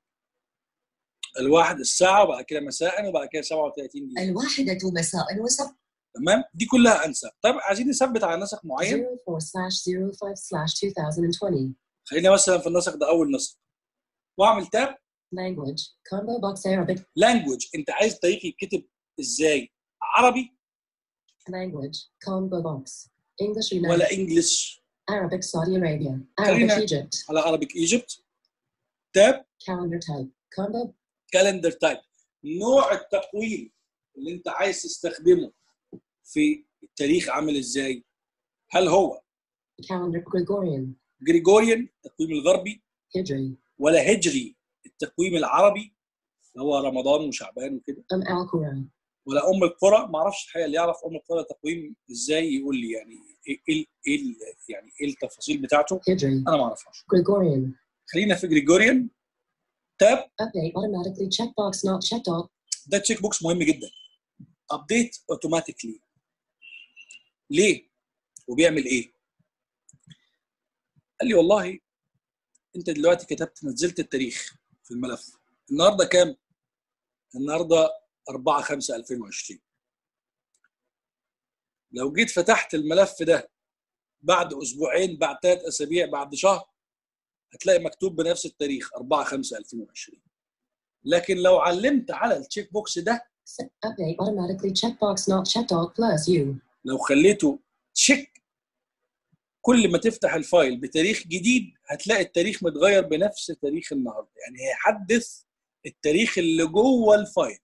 الواحد الساعة وبعد كده مساء وبعد كده 37 دقيقة الواحدة مساء وسبعة تمام دي كلها أنسب طيب عايزين نثبت على نسق معين 04 slash 05 slash 2020 خلينا مثلا في النسق ده أول نسق وأعمل تاب language combo box Arabic لانجوج أنت عايز التاريخ يتكتب إزاي عربي language combo box English United ولا إنجلش Arabic Saudi Arabia Arabic خلينا- Egypt على عربيك ايجيبت تاب calendar type combo كالندر تايب نوع التقويم اللي انت عايز تستخدمه في التاريخ عامل ازاي هل هو calendar Gregorian جريجوريان التقويم الغربي Hijri ولا هجري التقويم العربي اللي هو رمضان وشعبان وكده Um Al Quran ولا ام القرى ما اعرفش الحقيقه اللي يعرف ام القرى تقويم ازاي يقول لي يعني ايه ايه ايه ال- يعني ايه التفاصيل بتاعته Hijri انا ما اعرفهاش Gregorian خلينا في جريجوريان تاب Update automatically checkbox not checked all. ده تشيك بوكس مهم جدا ابديت اوتوماتيكلي ليه وبيعمل ايه قال لي والله انت دلوقتي كتبت نزلت التاريخ في الملف النهارده كام النهارده 4 5 2020 لو جيت فتحت الملف ده بعد اسبوعين بعد ثلاث اسابيع بعد شهر هتلاقي مكتوب بنفس التاريخ 4 5 2020 لكن لو علمت على التشيك بوكس ده Set update automatically checkbox not checked all plus you. لو خليته تشيك كل ما تفتح الفايل بتاريخ جديد هتلاقي التاريخ متغير بنفس تاريخ النهارده يعني هيحدث التاريخ اللي جوه الفايل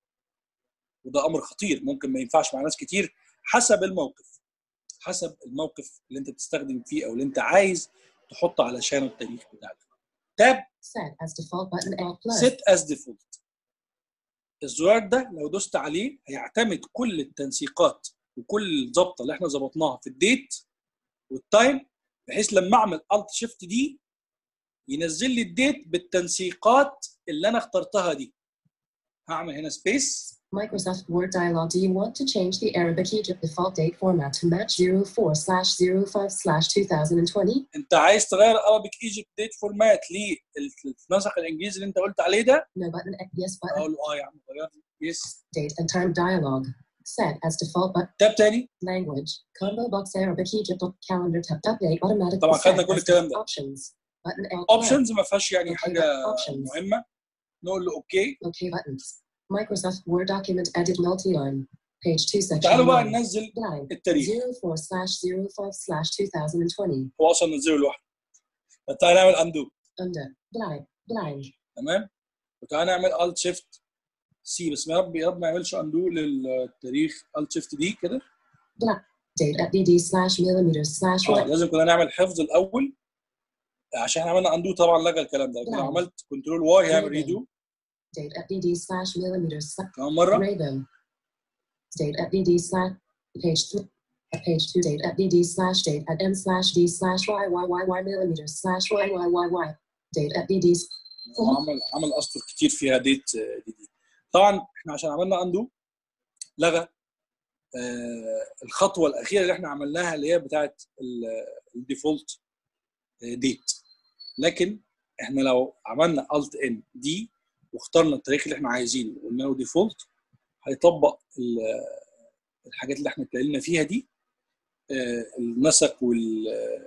وده امر خطير ممكن ما ينفعش مع ناس كتير حسب الموقف حسب الموقف اللي انت بتستخدم فيه او اللي انت عايز تحط علشانه التاريخ بتاعك تاب Set as default button L plus. set as default الزرار ده لو دوست عليه هيعتمد كل التنسيقات وكل الظبطه اللي احنا ظبطناها في الديت والتايم بحيث لما اعمل الت شيفت دي ينزل لي الديت بالتنسيقات اللي انا اخترتها دي هعمل هنا سبيس Microsoft Word dialog. Do you want to change the Arabic Egypt default date format to match 04 slash 05 slash 2020? انت عايز تغير Arabic Egypt date فورمات للنسق الانجليزي اللي انت قلت عليه ده No button. Yes button. اقول له اه يا عم غير يس Date and time dialog. Set as default button. تاب تاني Language. Combo box Arabic Egypt calendar tab update automatically طبعا خدنا set كل as الكلام ده. options. Button L plus. اوبشنز ما فيهاش يعني Okay, حاجه options. مهمه نقول له اوكي OK buttons. Microsoft Word document edit multi-line. Page 2 section تعالوا بقى 1. ننزل Blank. التاريخ 04 slash 05 slash 2020. هو اصلا نزله لوحده تعالى نعمل اندو Under. Blank. Blank. تمام وتعالى نعمل الت شيفت سي بس يا رب يا رب ما يعملش اندو للتاريخ الت شيفت دي كده Date at dd slash millimeters slash اه right. لازم كنا نعمل حفظ الاول عشان احنا عملنا اندو طبعا لغى الكلام ده لو نعم. عملت كنترول واي هيعمل ريدو Date at dd slash millimeters slash كمان مره Raven. Date at dd slash page two. At page two date at dd slash date at m slash d slash y y y y millimeters slash y y y y. Date at dd هو عمل عمل اسطر كتير فيها ديت آه، دي دي طبعا احنا عشان عملنا اندو لغى آه، الخطوه الاخيره اللي احنا عملناها اللي هي بتاعت الديفولت ديت لكن احنا لو عملنا الت ان دي واخترنا التاريخ اللي احنا عايزينه وقلنا له ديفولت هيطبق ال- الحاجات اللي احنا اتكلمنا فيها دي آه، النسق وال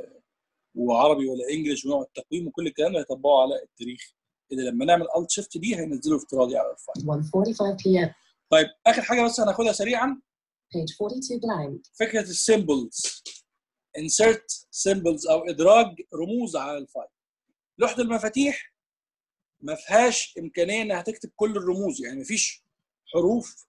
وعربي ولا انجلش ونوع التقويم وكل الكلام ده هيطبقه على التاريخ اللي لما نعمل الت شيفت دي هينزله افتراضي على الفايل 1:45 p.m. طيب اخر حاجه بس هناخدها سريعا Page 42 blank. فكره السيمبلز insert symbols او ادراج رموز على الفايل لوحه المفاتيح ما فيهاش امكانيه انها تكتب كل الرموز يعني ما فيش حروف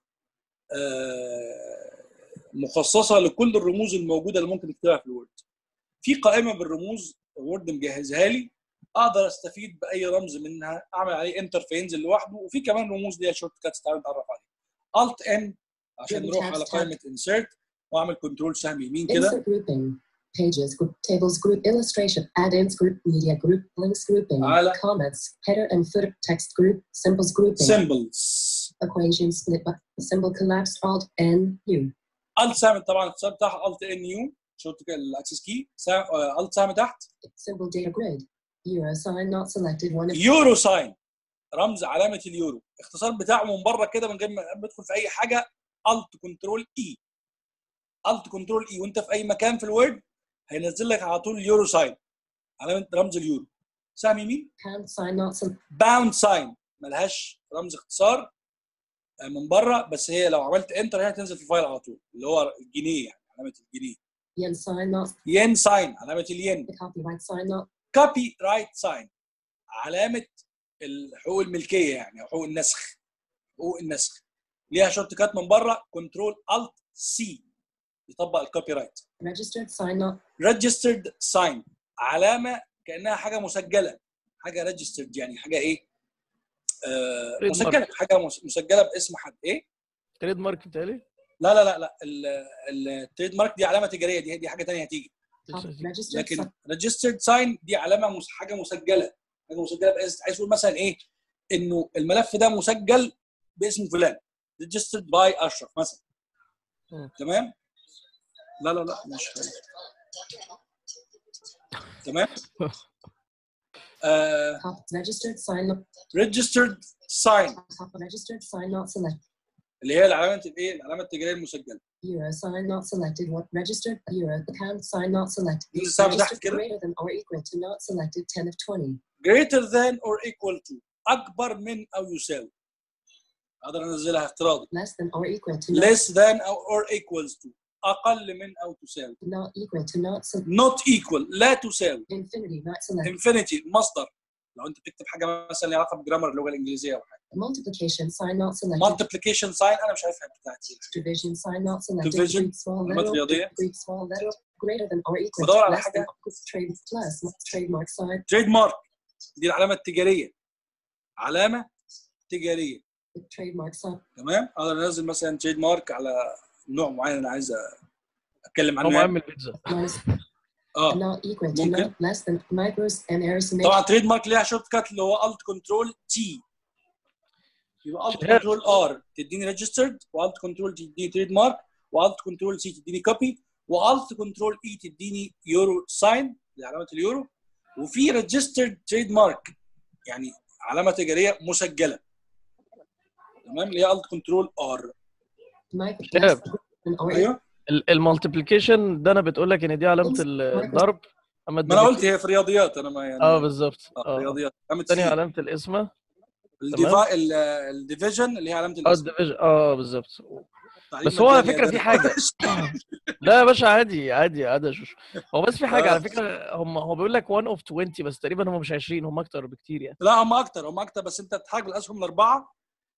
آه، مخصصه لكل الرموز الموجوده اللي ممكن تكتبها في الوورد في قائمه بالرموز وورد مجهزها لي اقدر استفيد باي رمز منها اعمل عليه انتر فينزل لوحده وفي كمان رموز ليها شورت كاتس تعالوا نتعرف عليها الت ان عشان Table نروح tabs على tab. قائمه انسيرت واعمل كنترول سهم يمين كده Insert grouping. Pages group, tables group, illustration, add-ins group, media group, links grouping, على- comments, header and footer, text group, symbols grouping, symbols equation split, bu- symbol collapsed, alt, n, u. الت سهم طبعا الاختصار بتاعها الت ان يو شورت الاكسس كي الت سهم تحت Symbol data grid. Euro sign not selected one of يورو ساين رمز علامه اليورو اختصار بتاعه من بره كده من غير ما ندخل في اي حاجه الت كنترول اي الت كنترول اي وانت في اي مكان في الوورد هينزل لك على طول يورو ساين علامه رمز اليورو سهم يمين pound sign not selected. باوند ساين ملهاش رمز اختصار آه، من بره بس هي لو عملت انتر هي هتنزل في الفايل على طول اللي هو الجنيه يعني علامه الجنيه Yen sign not ين ساين علامه الين the copyright sign not كوبي رايت ساين علامه حقوق الملكيه يعني او حقوق النسخ حقوق النسخ ليها شورت كات من بره كنترول الت سي يطبق الكوبي رايت registered sign not ريجسترد ساين علامه كانها حاجه مسجله حاجه ريجسترد يعني حاجه ايه آه Trademark. مسجله حاجه مس- مسجله باسم حد ايه تريد مارك بتهيألي لا لا لا لا التريد مارك دي علامه تجاريه دي دي حاجه ثانيه هتيجي registered لكن sign ريجسترد ساين دي علامه مس- حاجه مسجله حاجه مسجله باسم عايز تقول مثلا ايه انه الملف ده مسجل باسم فلان registered by اشرف مثلا مم. تمام لا لا لا مش تمام آه Cop registered sign not registered sign cop registered sign not selected. اللي هي العلامه الايه العلامه التجاريه المسجله Euro sign not selected. What registered? Euro pound sign not selected. دي السهم تحت Registered كده greater than or equal to not selected 10 of 20. greater than or equal to اكبر من او يساوي اقدر انزلها افتراضي Less than or equal to not, less than or, or equals to اقل من او تساوي not equal to not se- not equal لا تساوي infinity not selected. infinity مصدر لو انت بتكتب حاجه مثلا ليها علاقه بجرامر اللغه الانجليزيه او حاجه Multiplication sign not selected. multiplication sign انا مش عارفها بتاعتي Division sign not selected. Division. Greek small معلومات letter. رياضية. Greek small letter. Greater than or equal بدور to على less حاجة. than trade plus trademark sign. تريد مارك دي العلامه التجاريه علامه تجاريه Trademark sign. تمام اقدر انزل مثلا تريد مارك على نوع معين انا عايز اتكلم هو عنه معمل يعني. البيتزا Minus اه not equal to ممكن. not less than micros and arithmetic. طبعا تريد مارك ليها شورت كات اللي هو الت كنترول تي يبقى الت شهادة. كنترول ار تديني ريجسترد والت كنترول تديني تريد مارك والت كنترول سي تديني كوبي والت كنترول اي تديني يورو ساين علامه اليورو وفي ريجسترد تريد مارك يعني علامه تجاريه مسجله تمام اللي هي الت كنترول ار Micro شهاب. less than or ايوه المالتيبليكيشن ده انا بتقول لك ان دي علامه ال- الضرب اما ما انا الديفيجن- قلت هي في رياضيات انا ما يعني اه بالظبط آه، اه رياضيات علامه الثانيه سي علامه القسمه الديفا ال- الديفيجن اللي هي علامه اه الاسم الديفيجن اه بالظبط تعليم بس هو على مجاني فكره يا في ده. حاجه لا يا باشا عادي عادي عادي يا شوشو هو بس في حاجه آه. على فكره هم هو بيقول لك 1 اوف 20 بس تقريبا هم مش 20 هم اكتر بكتير يعني لا هم اكتر هم اكتر بس انت بتحتاج بالاسهم الاربعه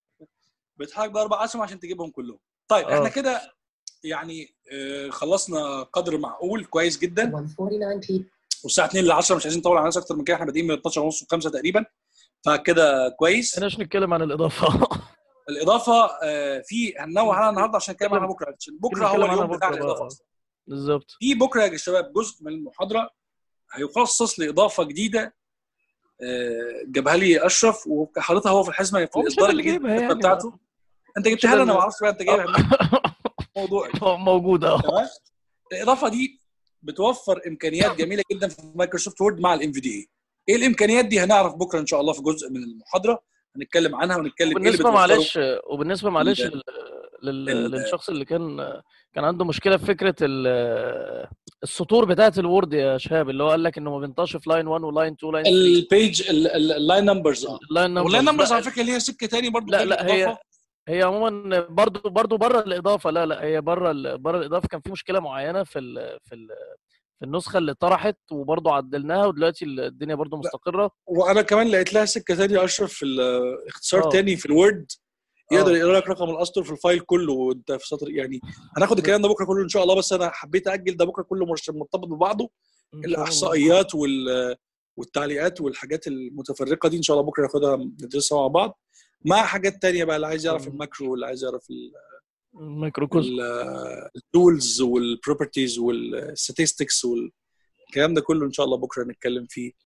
بتحتاج باربع اسهم عشان تجيبهم كلهم طيب احنا آه. كده يعني آه، خلصنا قدر معقول كويس جدا 149 p. والساعه 2 ل 10 مش عايزين نطول على الناس اكتر من كده احنا بادئين من 12 ونص و5 تقريبا فكده كويس احنا مش نتكلم عن الاضافه الاضافه آه، في هننوه عنها النهارده عشان نتكلم عنها بكره عشان بكره هو نتكلم عنها اليوم بتاع بكرة، الاضافه آه. أصلاً. بالظبط في بكره يا شباب جزء من المحاضره هيخصص لاضافه جديده آه، جابها لي اشرف وحاططها هو في الحزمه في هو مش الاصدار أنا اللي الجديد جايبها يعني. بتاعته انت جبتها أنا لي انا ما اللي- اعرفش بقى انت جايبها منين موضوع موجود اه تمام الاضافه دي بتوفر امكانيات جميله جدا في مايكروسوفت وورد مع الام في دي اي ايه الامكانيات دي هنعرف بكره ان شاء الله في جزء من المحاضره هنتكلم عنها ونتكلم ايه اللي وبالنسبه بتوفره معلش وبالنسبه معلش ال- لل... ال- لل... للشخص اللي كان كان عنده مشكله في فكره ال... السطور بتاعه الوورد يا شهاب اللي هو قال لك انه ما بينطقش في لاين 1 ولاين 2 ولاين 3 البيج اللاين نمبرز اه اللاين واللاين numbers. نمبرز لا، على فكره ليها سكه تاني برضو لا غير لا هي الإضافة. هي عموما برضو برضو بره الاضافه لا لا هي بره ال... بره الاضافه كان في مشكله معينه في ال... في ال... في النسخه اللي طرحت وبرضو عدلناها ودلوقتي الدنيا برضو مستقره وانا كمان لقيت لها سكه ثانيه اشرف في ال- اختصار آه. تاني في الوورد يقدر آه. يقرا لك رقم الاسطر في الفايل كله وانت في سطر يعني هناخد الكلام ده بكره كله ان شاء الله بس انا حبيت اجل ده بكره كله مش مرتبط ببعضه إن شاء الله. الاحصائيات وال والتعليقات والحاجات المتفرقه دي ان شاء الله بكره ناخدها ندرسها مع بعض مع حاجات تانية بقى اللي عايز يعرف مم. الماكرو واللي عايز يعرف الميكروكوزم التولز والبروبرتيز والستاتستكس والكلام ده كله ان شاء الله بكره نتكلم فيه